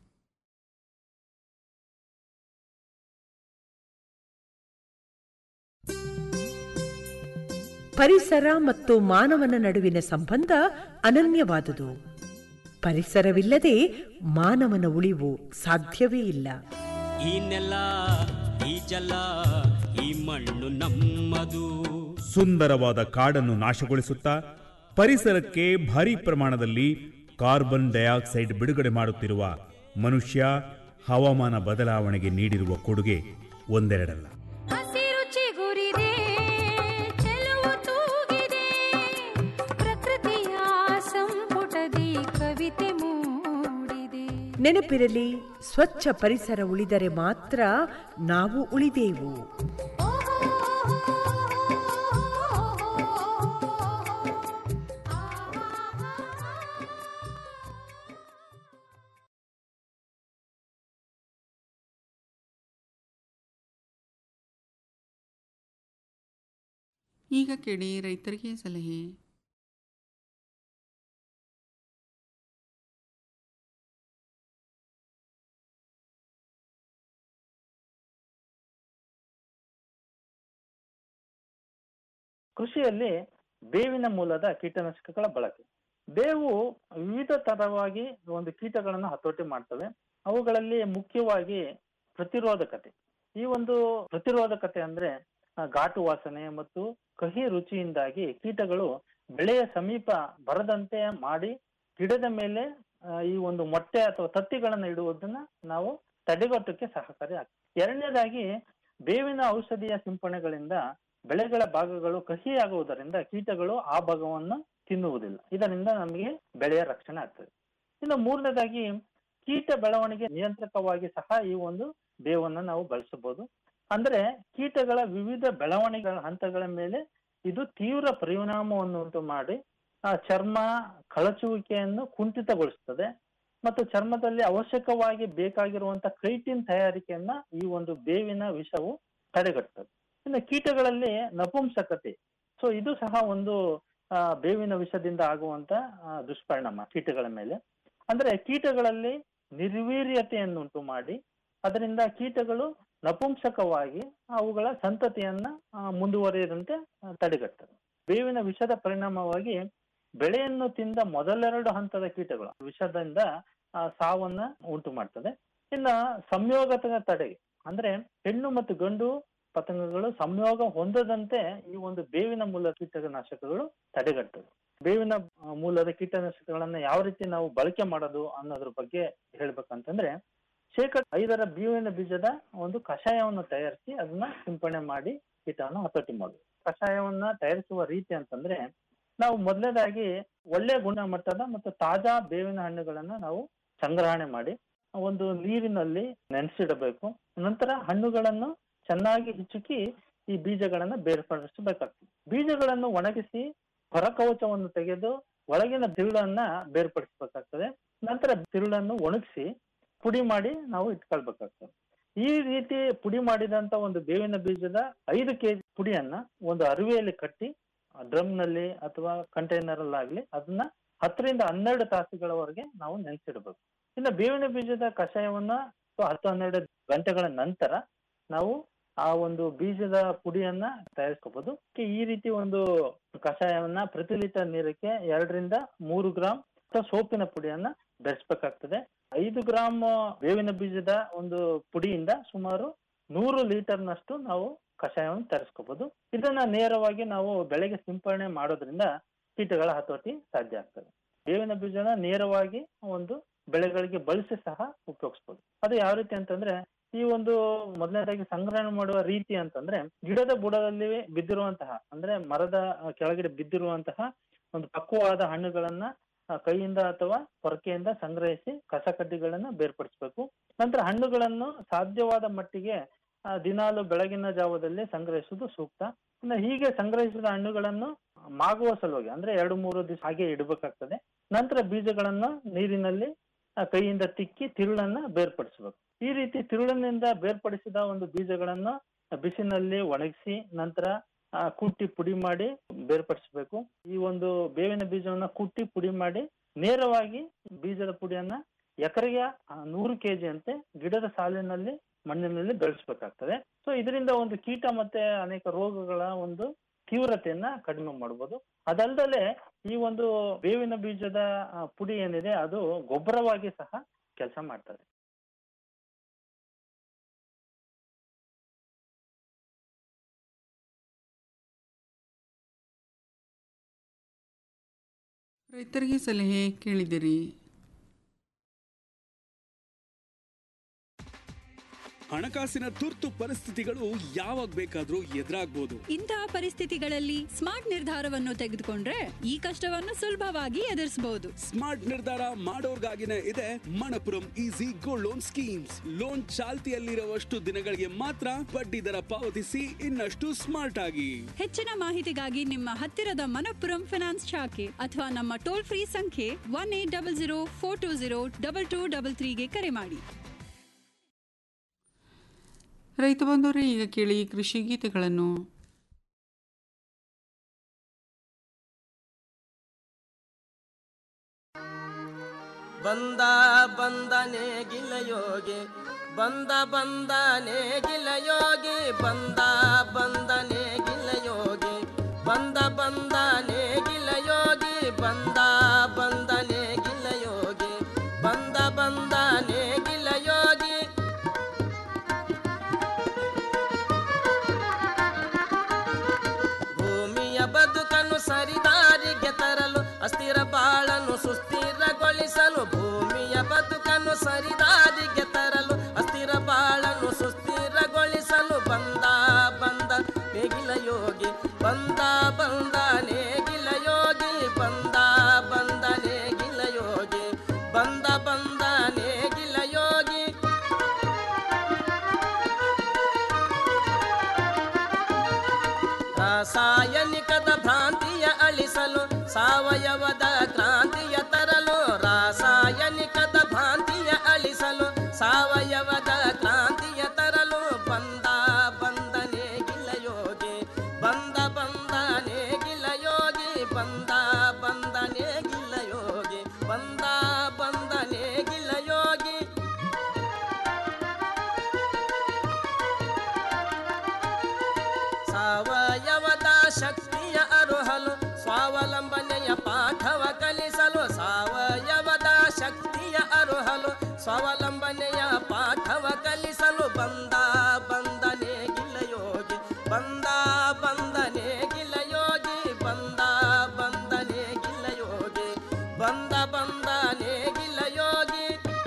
ಪರಿಸರ ಮತ್ತು ಮಾನವನ ನಡುವಿನ ಸಂಬಂಧ ಅನನ್ಯವಾದುದು ಪರಿಸರವಿಲ್ಲದೆ ಮಾನವನ ಉಳಿವು ಸಾಧ್ಯವೇ ಇಲ್ಲ ಈ ನೆಲ ಈ ಜಲ ಈ ಮಣ್ಣು ನಮ್ಮದು ಸುಂದರವಾದ ಕಾಡನ್ನು ನಾಶಗೊಳಿಸುತ್ತಾ ಪರಿಸರಕ್ಕೆ ಭಾರಿ ಪ್ರಮಾಣದಲ್ಲಿ ಕಾರ್ಬನ್ ಡೈಆಕ್ಸೈಡ್ ಬಿಡುಗಡೆ ಮಾಡುತ್ತಿರುವ ಮನುಷ್ಯ ಹವಾಮಾನ ಬದಲಾವಣೆಗೆ ನೀಡಿರುವ ಕೊಡುಗೆ ಒಂದೆರಡಲ್ಲ ಹಸಿರು ಚಿಗುರಿದೆ ಚೆಲುವು ತೂಗಿದೆ ಪ್ರಕೃತಿಯ ಸಂಪುಟದಿ ಕವಿತೆ ಮೂಡಿದೆ ನೆನಪಿರಲಿ ಸ್ವಚ್ಛ ಪರಿಸರ ಉಳಿದರೆ ಮಾತ್ರ ನಾವು ಉಳಿದೇವು ಈಗ ಕೇಳಿ ರೈತರಿಗೆ ಸಲಹೆ ಕೃಷಿಯಲ್ಲಿ ಬೇವಿನ ಮೂಲದ ಕೀಟನಾಶಕಗಳ ಬಳಕೆ ಬೇವು ವಿವಿಧ ತರವಾಗಿ ಒಂದು ಕೀಟಗಳನ್ನು ಹತೋಟಿ ಮಾಡ್ತವೆ ಅವುಗಳಲ್ಲಿ ಮುಖ್ಯವಾಗಿ ಪ್ರತಿರೋಧಕತೆ ಈ ಒಂದು ಪ್ರತಿರೋಧಕತೆ ಅಂದ್ರೆ ಆ, ಘಾಟು ವಾಸನೆ ಮತ್ತು ಕಹಿ ರುಚಿಯಿಂದಾಗಿ ಕೀಟಗಳು ಬೆಳೆಯ ಸಮೀಪ ಬರದಂತೆ ಮಾಡಿ ಗಿಡದ ಮೇಲೆ ಆ, ಈ ಒಂದು ಮೊಟ್ಟೆ ಅಥವಾ ತತ್ತಿಗಳನ್ನ ಇಡುವುದನ್ನ ನಾವು ತಡೆಗಟ್ಟಕ್ಕೆ ಸಹಕಾರಿ ಆಗ್ತದೆ ಎರಡನೇದಾಗಿ ಬೇವಿನ ಔಷಧಿಯ ಸಿಂಪರಣೆಗಳಿಂದ ಬೆಳೆಗಳ ಭಾಗಗಳು ಕಹಿಯಾಗುವುದರಿಂದ ಕೀಟಗಳು ಆ ಭಾಗವನ್ನು ತಿನ್ನುವುದಿಲ್ಲ ಇದರಿಂದ ನಮಗೆ ಬೆಳೆಯ ರಕ್ಷಣೆ ಆಗ್ತದೆ ಇನ್ನು ಮೂರನೇದಾಗಿ ಕೀಟ ಬೆಳವಣಿಗೆ ನಿಯಂತ್ರಕವಾಗಿ ಸಹ ಈ ಒಂದು ಬೇವನ್ನು ನಾವು ಬಳಸಬಹುದು ಅಂದ್ರೆ ಕೀಟಗಳ ವಿವಿಧ ಬೆಳವಣಿಗೆಗಳ ಹಂತಗಳ ಮೇಲೆ ಇದು ತೀವ್ರ ಪರಿಣಾಮವನ್ನು ಉಂಟು ಮಾಡಿ ಆ ಚರ್ಮ ಕಳಚುವಿಕೆಯನ್ನು ಕುಂಠಿತಗೊಳಿಸುತ್ತದೆ ಮತ್ತು ಚರ್ಮದಲ್ಲಿ ಅವಶ್ಯಕವಾಗಿ ಬೇಕಾಗಿರುವಂತಹ ಕ್ರೈಟಿನ್ ತಯಾರಿಕೆಯನ್ನ ಈ ಒಂದು ಬೇವಿನ ವಿಷವು ತಡೆಗಟ್ಟುತ್ತದೆ ಇನ್ನು ಕೀಟಗಳಲ್ಲಿ ನಪುಂಸಕತೆ ಸೊ ಇದು ಸಹ ಒಂದು ಆ, ಬೇವಿನ ವಿಷದಿಂದ ಆಗುವಂತ ಆ, ದುಷ್ಪರಿಣಾಮ ಕೀಟಗಳ ಮೇಲೆ ಅಂದ್ರೆ ಕೀಟಗಳಲ್ಲಿ ನಿರ್ವೀರ್ಯತೆಯನ್ನುಂಟು ಮಾಡಿ ಅದರಿಂದ ಕೀಟಗಳು ನಪುಂಸಕವಾಗಿ ಅವುಗಳ ಸಂತತಿಯನ್ನ ಆ, ಮುಂದುವರಿಯದಂತೆ ಆ, ತಡೆಗಟ್ಟುತ್ತದೆ ಬೇವಿನ ವಿಷದ ಪರಿಣಾಮವಾಗಿ ಬೆಳೆಯನ್ನು ತಿಂದ ಮೊದಲೆರಡು ಹಂತದ ಕೀಟಗಳು ವಿಷದಿಂದ ಆ, ಸಾವನ್ನ ಉಂಟು ಮಾಡ್ತದೆ ಇನ್ನ ಸಂಯೋಗದ ತಡೆಗೆ ಅಂದ್ರೆ ಹೆಣ್ಣು ಮತ್ತು ಗಂಡು ಪತಂಗಗಳು ಸಂಯೋಗ ಹೊಂದದಂತೆ ಈ ಒಂದು ಬೇವಿನ ಮೂಲದ ಕೀಟನಾಶಕಗಳು ತಡೆಗಟ್ಟುತ್ತದೆ ಬೇವಿನ ಆ, ಮೂಲದ ಕೀಟನಾಶಕಗಳನ್ನ ಯಾವ ರೀತಿ ನಾವು ಬಳಕೆ ಮಾಡೋದು ಅನ್ನೋದ್ರ ಬಗ್ಗೆ ಹೇಳ್ಬೇಕಂತಂದ್ರೆ ಶೇಕಡ ಐದರ ಬೇವಿನ ಬೀಜದ ಒಂದು ಕಷಾಯವನ್ನು ತಯಾರಿಸಿ ಅದನ್ನ ಸಿಂಪಡಣೆ ಮಾಡಿ ಕೀಟವನ್ನು ಹತೋಟಿ ಮಾಡುದು ಕಷಾಯವನ್ನ ತಯಾರಿಸುವ ರೀತಿ ಅಂತಂದ್ರೆ ನಾವು ಮೊದಲನೇದಾಗಿ ಒಳ್ಳೆ ಗುಣಮಟ್ಟದ ಮತ್ತು ತಾಜಾ ಬೇವಿನ ಹಣ್ಣುಗಳನ್ನ ನಾವು ಸಂಗ್ರಹಣೆ ಮಾಡಿ ಒಂದು ನೀರಿನಲ್ಲಿ ನೆನೆಸಿಡಬೇಕು ನಂತರ ಹಣ್ಣುಗಳನ್ನು ಚೆನ್ನಾಗಿ ಹಿಚುಕಿ ಈ ಬೀಜಗಳನ್ನ ಬೇರ್ಪಡಿಸಬೇಕಾಗ್ತದೆ ಬೀಜಗಳನ್ನು ಒಣಗಿಸಿ ಹೊರಕವಚವನ್ನು ತೆಗೆದು ಒಳಗಿನ ತಿರುಳನ್ನ ಬೇರ್ಪಡಿಸಬೇಕಾಗ್ತದೆ ನಂತರ ತಿರುಳನ್ನು ಒಣಗಿಸಿ ಪುಡಿ ಮಾಡಿ ನಾವು ಇಟ್ಕೊಳ್ಬೇಕಾಗ್ತದೆ ಈ ರೀತಿ ಪುಡಿ ಮಾಡಿದಂತ ಒಂದು ಬೇವಿನ ಬೀಜದ ಐದು ಕೆಜಿ ಪುಡಿಯನ್ನ ಒಂದು ಅರಿವೆಯಲ್ಲಿ ಕಟ್ಟಿ ಡ್ರಮ್ ನಲ್ಲಿ ಅಥವಾ ಕಂಟೈನರ್ ಅಲ್ಲಾಗ್ಲಿ ಅದನ್ನ ಹತ್ತರಿಂದ ಹನ್ನೆರಡು ತಾಸುಗಳವರೆಗೆ ನಾವು ನೆನೆಸಿಡಬೇಕು ಇನ್ನು ಬೇವಿನ ಬೀಜದ ಕಷಾಯವನ್ನ ಅಥವಾ ಹತ್ತು ಹನ್ನೆರಡು ಗಂಟೆಗಳ ನಂತರ ನಾವು ಆ ಒಂದು ಬೀಜದ ಪುಡಿಯನ್ನ ತಯಾರಿಸ್ಕೋಬಹುದು ಈ ರೀತಿ ಒಂದು ಕಷಾಯವನ್ನ ಪ್ರತಿ ಲೀಟರ್ ನೀರಕ್ಕೆ ಎರಡರಿಂದ ಮೂರು ಗ್ರಾಂ ಅಥವಾ ಸೋಪಿನ ಪುಡಿಯನ್ನ ಬೆರೆಸ್ಬೇಕಾಗ್ತದೆ ಐದು ಗ್ರಾಮ್ ಬೇವಿನ ಬೀಜದ ಒಂದು ಪುಡಿಯಿಂದ ಸುಮಾರು ನೂರು ಲೀಟರ್ನಷ್ಟು ನಾವು ಕಷಾಯವನ್ನು ತರಿಸ್ಕೋಬಹುದು ಇದನ್ನ ನೇರವಾಗಿ ನಾವು ಬೆಳೆಗೆ ಸಿಂಪರಣೆ ಮಾಡೋದ್ರಿಂದ ಕೀಟಗಳ ಹತೋಟಿ ಸಾಧ್ಯ ಆಗ್ತದೆ ಬೇವಿನ ಬೀಜನ ನೇರವಾಗಿ ಒಂದು ಬೆಳೆಗಳಿಗೆ ಬಳಸಿ ಸಹ ಉಪಯೋಗಿಸ್ಬೋದು ಅದು ಯಾವ ರೀತಿ ಅಂತಂದ್ರೆ ಈ ಒಂದು ಮೊದಲನೇದಾಗಿ ಸಂಗ್ರಹಣೆ ಮಾಡುವ ರೀತಿ ಅಂತಂದ್ರೆ ಗಿಡದ ಬುಡದಲ್ಲಿ ಬಿದ್ದಿರುವಂತಹ ಅಂದ್ರೆ ಮರದ ಆ, ಕೆಳಗಡೆ ಬಿದ್ದಿರುವಂತಹ ಒಂದು ಪಕ್ವವಾದ ಹಣ್ಣುಗಳನ್ನ ಆ, ಕೈಯಿಂದ ಅಥವಾ ಪೊರಕೆಯಿಂದ ಸಂಗ್ರಹಿಸಿ ಕಸ ಕಡ್ಡಿಗಳನ್ನ ಬೇರ್ಪಡಿಸಬೇಕು ನಂತರ ಹಣ್ಣುಗಳನ್ನು ಸಾಧ್ಯವಾದ ಮಟ್ಟಿಗೆ ಆ, ದಿನಾಲು ಬೆಳಗಿನ ಜಾವದಲ್ಲಿ ಸಂಗ್ರಹಿಸುವುದು ಸೂಕ್ತ ಇನ್ನು ಹೀಗೆ ಸಂಗ್ರಹಿಸಿದ ಹಣ್ಣುಗಳನ್ನು ಮಾಗುವ ಸಲುವಾಗಿ ಅಂದ್ರೆ ಎರಡು ಮೂರು ದಿವಸ ಹಾಗೆ ಇಡಬೇಕಾಗ್ತದೆ ನಂತರ ಬೀಜಗಳನ್ನ ನೀರಿನಲ್ಲಿ ಆ, ಕೈಯಿಂದ ತಿಕ್ಕಿ ತಿರುಳನ್ನ ಬೇರ್ಪಡಿಸಬೇಕು ಈ ರೀತಿ ತಿರುಳಿನಿಂದ ಬೇರ್ಪಡಿಸಿದ ಒಂದು ಬೀಜಗಳನ್ನ ಬಿಸಿನಲ್ಲಿ ಒಣಗಿಸಿ ನಂತರ ಆ, ಕುಟ್ಟಿ ಪುಡಿ ಮಾಡಿ ಬೇರ್ಪಡಿಸಬೇಕು ಈ ಒಂದು ಬೇವಿನ ಬೀಜವನ್ನ ಕುಟ್ಟಿ ಪುಡಿ ಮಾಡಿ ನೇರವಾಗಿ ಬೀಜದ ಪುಡಿಯನ್ನ ಎಕರೆಗೆ ಆ, ನೂರು ಕೆಜಿ ಅಂತೆ ಗಿಡದ ಸಾಲಿನಲ್ಲಿ ಮಣ್ಣಿನಲ್ಲಿ ಬೆಳೆಸಬೇಕಾಗ್ತದೆ ಸೊ ಇದರಿಂದ ಒಂದು ಕೀಟ ಮತ್ತೆ ಅನೇಕ ರೋಗಗಳ ಒಂದು ತೀವ್ರತೆಯನ್ನ ಕಡಿಮೆ ಮಾಡಬಹುದು ಅದಲ್ದಲೆ ಈ ಒಂದು ಬೇವಿನ ಬೀಜದ ಆ, ಪುಡಿ ಏನಿದೆ ಅದು ಗೊಬ್ಬರವಾಗಿ ಸಹ ಕೆಲಸ ಮಾಡ್ತದೆ ರೈತರಿಗೆ ಸಲಹೆ ಕೇಳಿದಿರಿ ಹಣಕಾಸಿನ ತುರ್ತು ಪರಿಸ್ಥಿತಿಗಳು ಯಾವಾಗ ಬೇಕಾದ್ರೂ ಎದುರಾಗ್ಬೋದು ಇಂತಹ ಪರಿಸ್ಥಿತಿಗಳಲ್ಲಿ ಸ್ಮಾರ್ಟ್ ನಿರ್ಧಾರವನ್ನು ತೆಗೆದುಕೊಂಡ್ರೆ ಈ ಕಷ್ಟವನ್ನು ಸುಲಭವಾಗಿ ಎದುರಿಸಬಹುದು ಸ್ಮಾರ್ಟ್ ನಿರ್ಧಾರ ಮಾಡೋರ್ಗಾಗಿನೇ ಇದೆ Manappuram easy gold loan schemes loan ಚಾಲ್ತಿಯಲ್ಲಿರುವಷ್ಟು ದಿನಗಳಿಗೆ ಮಾತ್ರ ಬಡ್ಡಿ ದರ ಪಾವತಿಸಿ ಇನ್ನಷ್ಟು ಸ್ಮಾರ್ಟ್ ಆಗಿ ಹೆಚ್ಚಿನ ಮಾಹಿತಿಗಾಗಿ ನಿಮ್ಮ ಹತ್ತಿರದ ಮನಪ್ಪುರಂ ಫಿನಾನ್ಸ್ ಶಾಖೆ ಅಥವಾ ನಮ್ಮ ಟೋಲ್ ಫ್ರೀ ಸಂಖ್ಯೆ one eight double zero four two zero double two double ತ್ರೀಗೆ ಕರೆ ಮಾಡಿ ರೈತ ಬಂದವರೇ ಈಗ ಕೇಳಿ ಕೃಷಿ ಗೀತೆಗಳನ್ನು ಬಂದ ಬಂದನೆ ಗಿಲಯೋಗಿ ಬಂದ ಬಂದನೆ ಗಿಲಯೋಗಿ ಬಂದ ಬಂದನೆ ಗಿಲಯೋಗಿ ಬಂದ ಬಂದನೆ ಗಿಲಯೋಗಿ ಬಂದ ಬಂದನೆ ಗಿಲಯೋಗಿ ಬಂದ ಬಂದನೆ ಗಿಲಯೋಗಿ ಭೂಮಿಯ ಬದುಕನ್ನು ಸರಿದಾರಿಗೆ ತರಲು ಅಸ್ಥಿರ ಬಾಳನ್ನು ಸುಸ್ಥಿರಗೊಳಿಸಲು ಭೂಮಿಯ ಬದುಕನ್ನು ಸರಿದಾರಿಗೆ ತರಲು ಅಸ್ಥಿರ ಬಾಳನ್ನು ಸುಸ್ಥಿರಗೊಳಿಸಲು ಬಂದ ಬಂದ ನೇಗಿಲ ಯೋಗಿ ಬಂದ ಬಂದ ನೇಗಿಲ ಯೋಗಿ ಬಂದ ಬಂದ ನೇಗಿಲ ಯೋಗಿ ಬಂದ ಬಂದ ನೇಗಿಲ ಯೋಗಿ ರಾಸಾಯನಿಕದ ಭ್ರಾಂತಿಯ ಅಳಿಸಲು ಸಾವಯವದ ಕ್ರಾಂತಿಯ ತರಲು ರಾಸಾಯನಿಕದ ಭ್ರಾಂತಿಯ ಅಳಿಸಲು ಸಾವಯವದ ಕ್ರಾಂತಿಯ ತರಲು ಬಂದ ಬಂದನೆ ಗಿಲಯೋಗಿ ಬಂದ ಬಂದನೆ ಗಿಲಯೋಗಿ ಬಂದ ಬಂದನೆ ಗಿಲಯೋಗಿ ಬಂದ ಬಂದನೆ ಗಿಲಯೋಗಿ ಸಾವಯವದ ಶಕ್ತಿಯ ಅರುಹಲು ಸ್ವಾವಲಂಬನೆಯ ಪಾಠವ ಕಲಿಸಲು ಸಾವಯವದ ಶಕ್ತಿಯ ಅರುಹಲು ಸ್ವಾವಲಂಬನೆಯ ಪಾಠವ ಕಲಿಸಲು ಬಂದ ಬಂದನೆ ಗಿಲಯೋಗಿ ಬಂದ ಬಂದನೆ ಗಿಲಯೋಗಿ ಬಂದ ಬಂದನೆ ಗಿಲಯೋಗಿ ಬಂದ ಬಂದನೆ ಗಿಲಯೋಗಿ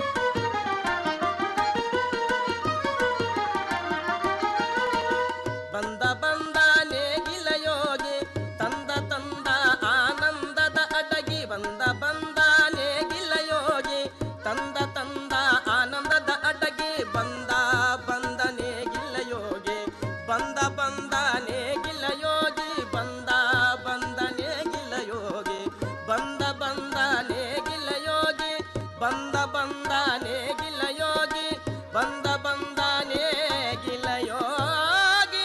ಬಂದ ಬಂದ ನೇಗಿಲ ಯೋಗಿ ತಂದ ತಂದ ಆನಂದದ ಅಡಗಿ ಬಂದ ಬಂದ ನೇಗಿಲ ಯೋಗಿ ತಂದ ತಂದ ಆನಂದದ ಅಡಗಿ ಬಂದ ಬಂದ ನೇಗಿಲ ಯೋಗಿ ಬಂದ ಬಂದ ನೇಗಿಲ ಯೋಗಿ ಬಂದ ಬಂದ ನೇಗಿಲ ಯೋಗಿ ಬಂದ ಬಂದ ನೇಗಿಲ ಯೋಗಿ ಬಂದ ಬಂದ ನೇಗಿಲ ಯೋಗಿ ಬಂದ ಬಂದ ನೇಗಿಲ ಯೋಗಿ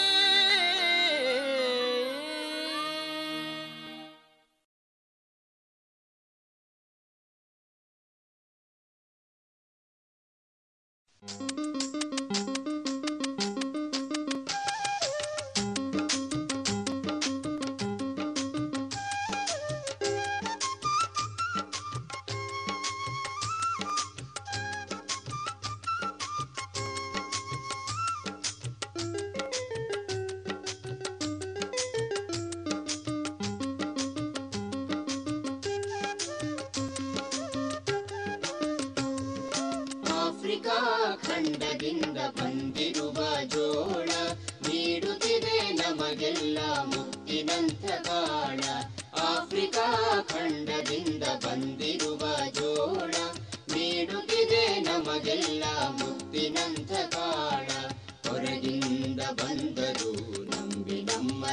ಆಫ್ರಿಕಾ ಖಂಡದಿಂದ ಬಂದಿರುವ ಜೋಳ ನೀಡುತ್ತಿದೆ ನಮಗೆಲ್ಲ ಮುತ್ತಿನಂತ ಕಾಳ ಆಫ್ರಿಕಾ ಖಂಡದಿಂದ ಬಂದಿರುವ ಜೋಳ ನೀಡುತ್ತಿದೆ ನಮಗೆಲ್ಲ ಮುತ್ತಿನಂತ ಕಾಳ ಹೊರಗಿಂದ ಬಂದರು ನಂಬಿ ನಮ್ಮ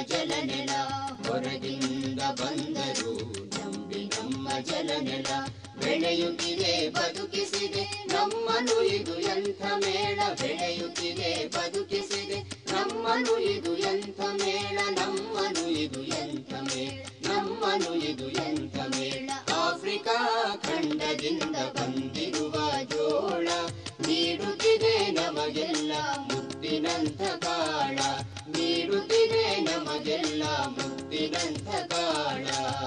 ನೆಲ ಬೆಳೆಯುತ್ತಿದೆ ಬದುಕಿಸಿದೆ ನಮ್ಮನು ಇದು ಎಂಥ ಮೇಳ ಬೆಳೆಯುತ್ತಿದೆ ಬದುಕಿಸಿದೆ ನಮ್ಮನು ಇದು ಎಂಥ ಮೇಳ ನಮ್ಮನು ಇದು ಎಂಥ ಮೇಳ ನಮ್ಮನು ಇದು ಎಂಥ ಮೇಳ ಆಫ್ರಿಕಾ ಖಂಡದಿಂದ ಬಂದಿರುವ ಜೋಳ ನೀಡುತ್ತಿದೆ ನಮಗೆಲ್ಲ ಮುತ್ತಿನಂಥ ಕಾಳ ನೀಡುತ್ತಿದೆ ನಮಗೆಲ್ಲ ಮುತ್ತಿನಂಥ ಕಾಳ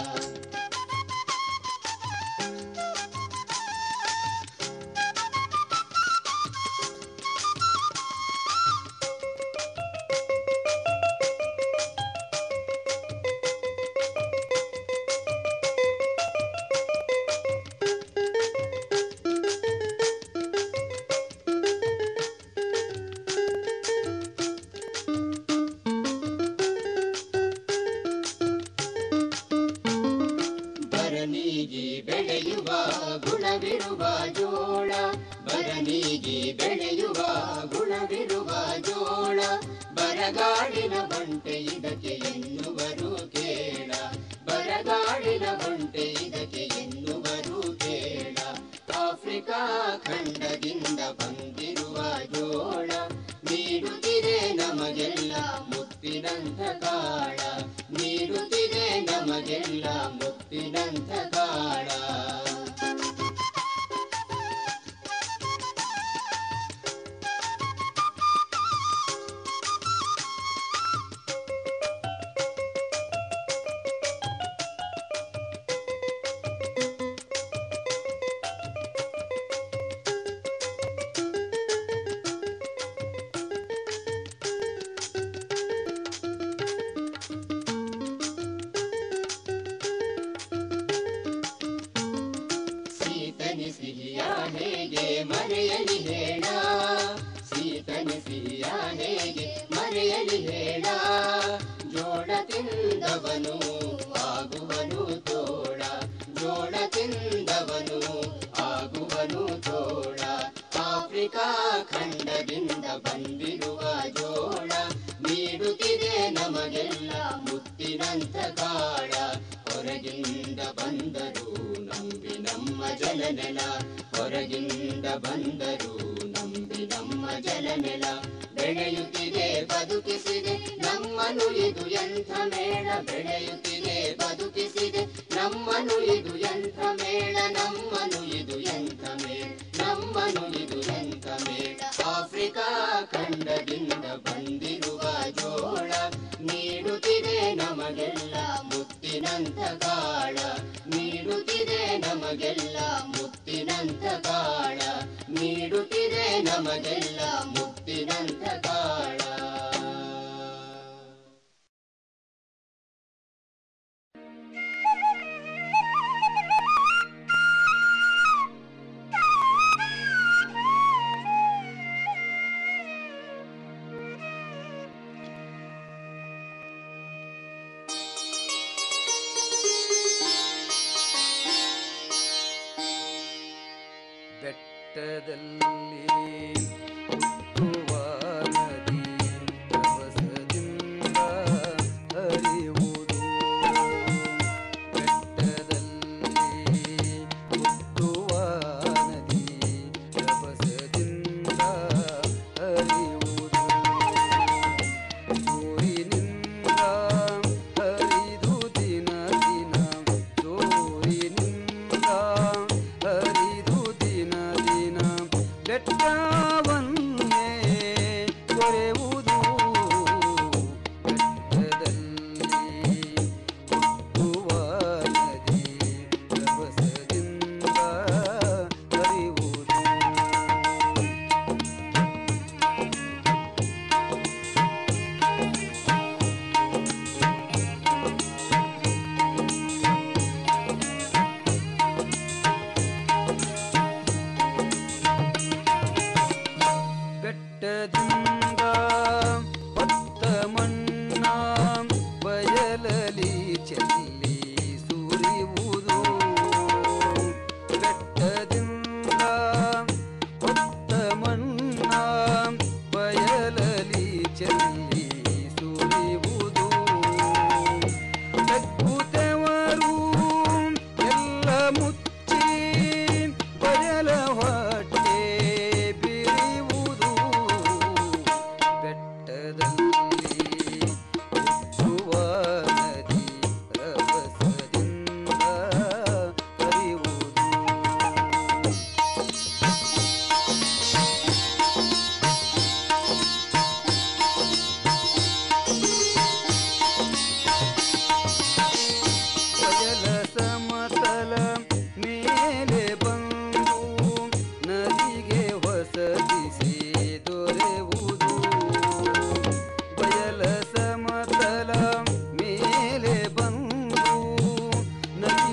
ಬರನೀಗಿ ಬೆಳೆಯುವ ಗುಣವಿರುವ ಜೋಳ ಬರನೀಗಿ ಬೆಳೆಯುವ ಗುಣವಿರುವ ಜೋಳ ಬರಗಾಡಿನ ಬಂಟೆ ಇದಕ್ಕೆ ಎನ್ನುವರು ಕೇಳ ಬರಗಾಡಿನ ಬಂಟೆ ಇದಕ್ಕೆ ಎನ್ನುವರು ಕೇಳ ಆಫ್ರಿಕಾ ಖಂಡದಿಂದ ಬಂದಿರುವ ಜೋಳ ನೀಡುತ್ತಿದೆ ನಮಗೆಲ್ಲ ಮುತ್ತಿನಂಥ ಕಾಳ ನೀಡುತ್ತಿದೆ ನಮಗೆಲ್ಲ ಮುತ್ತಿನಂಥ ಕಾಳ ಸೀತನಿ ಸಿಹಿಯ ಹೇಗೆ ಮರೆಯಲಿ ಹೇಳ ಸೀತನಿ ಸಿಹಿಯ ಹೇಗೆ ಮರೆಯಲಿ ಹೇಳ ಜೋಳ ತಿಂದವನು ಆಗುವನು ತೋಳ ಜೋಳ ತಿಂದವನು ಆಗುವನು ತೋಳ ಆಫ್ರಿಕಾ ಖಂಡದಿಂದ ಬಂದಿರುವ ಜೋಳ ನೀಡುತ್ತಿದೆ ನಮಗೆಲ್ಲ ಮುತ್ತಿನಂಥ ಕಾಳ ಹೊರಗಿಂದ ಬಂದರು ನಂಬಿ ನಮ್ಮ ಜಲನೆಲ ಹೊರಗಿಂದ ಬಂದರು ನಂಬಿ ನಮ್ಮ ಜಲನೆಲ ಬೆಳೆಯುತ್ತಿದೆ ಬದುಕಿಸಿದೆ ನಮ್ಮನು ಇದು ಎಂಥ ಮೇಳ ಬೆಳೆಯುತ್ತಿದೆ ಬದುಕಿಸಿದೆ ನಮ್ಮನು ಇದು ಎಂಥ ಮೇಳ ನಮ್ಮನು ಇದು ಎಂಥ ಮೇಳ ನಮ್ಮನು ಇದು ಎಂಥ ಮೇಳ ಆಫ್ರಿಕಾ ಖಂಡದಿಂದ ಬಂದಿರುವ ಜೋಳ ನೀಡುತ್ತಿದೆ ನಮಗೆಲ್ಲ ಮುತ್ತಿನಂಥ ಕಾಳ ನೀಡುತ್ತಿದೆ ನಮಗೆಲ್ಲ ಮುತ್ತಿನಂಥ ಕಾಳ ನೀಡುತ್ತಿದೆ ನಮಗೆಲ್ಲ ಮುತ್ತಿನಂಥ ಕಾಳ ಬೆಟ್ಟದಲ್ಲಿ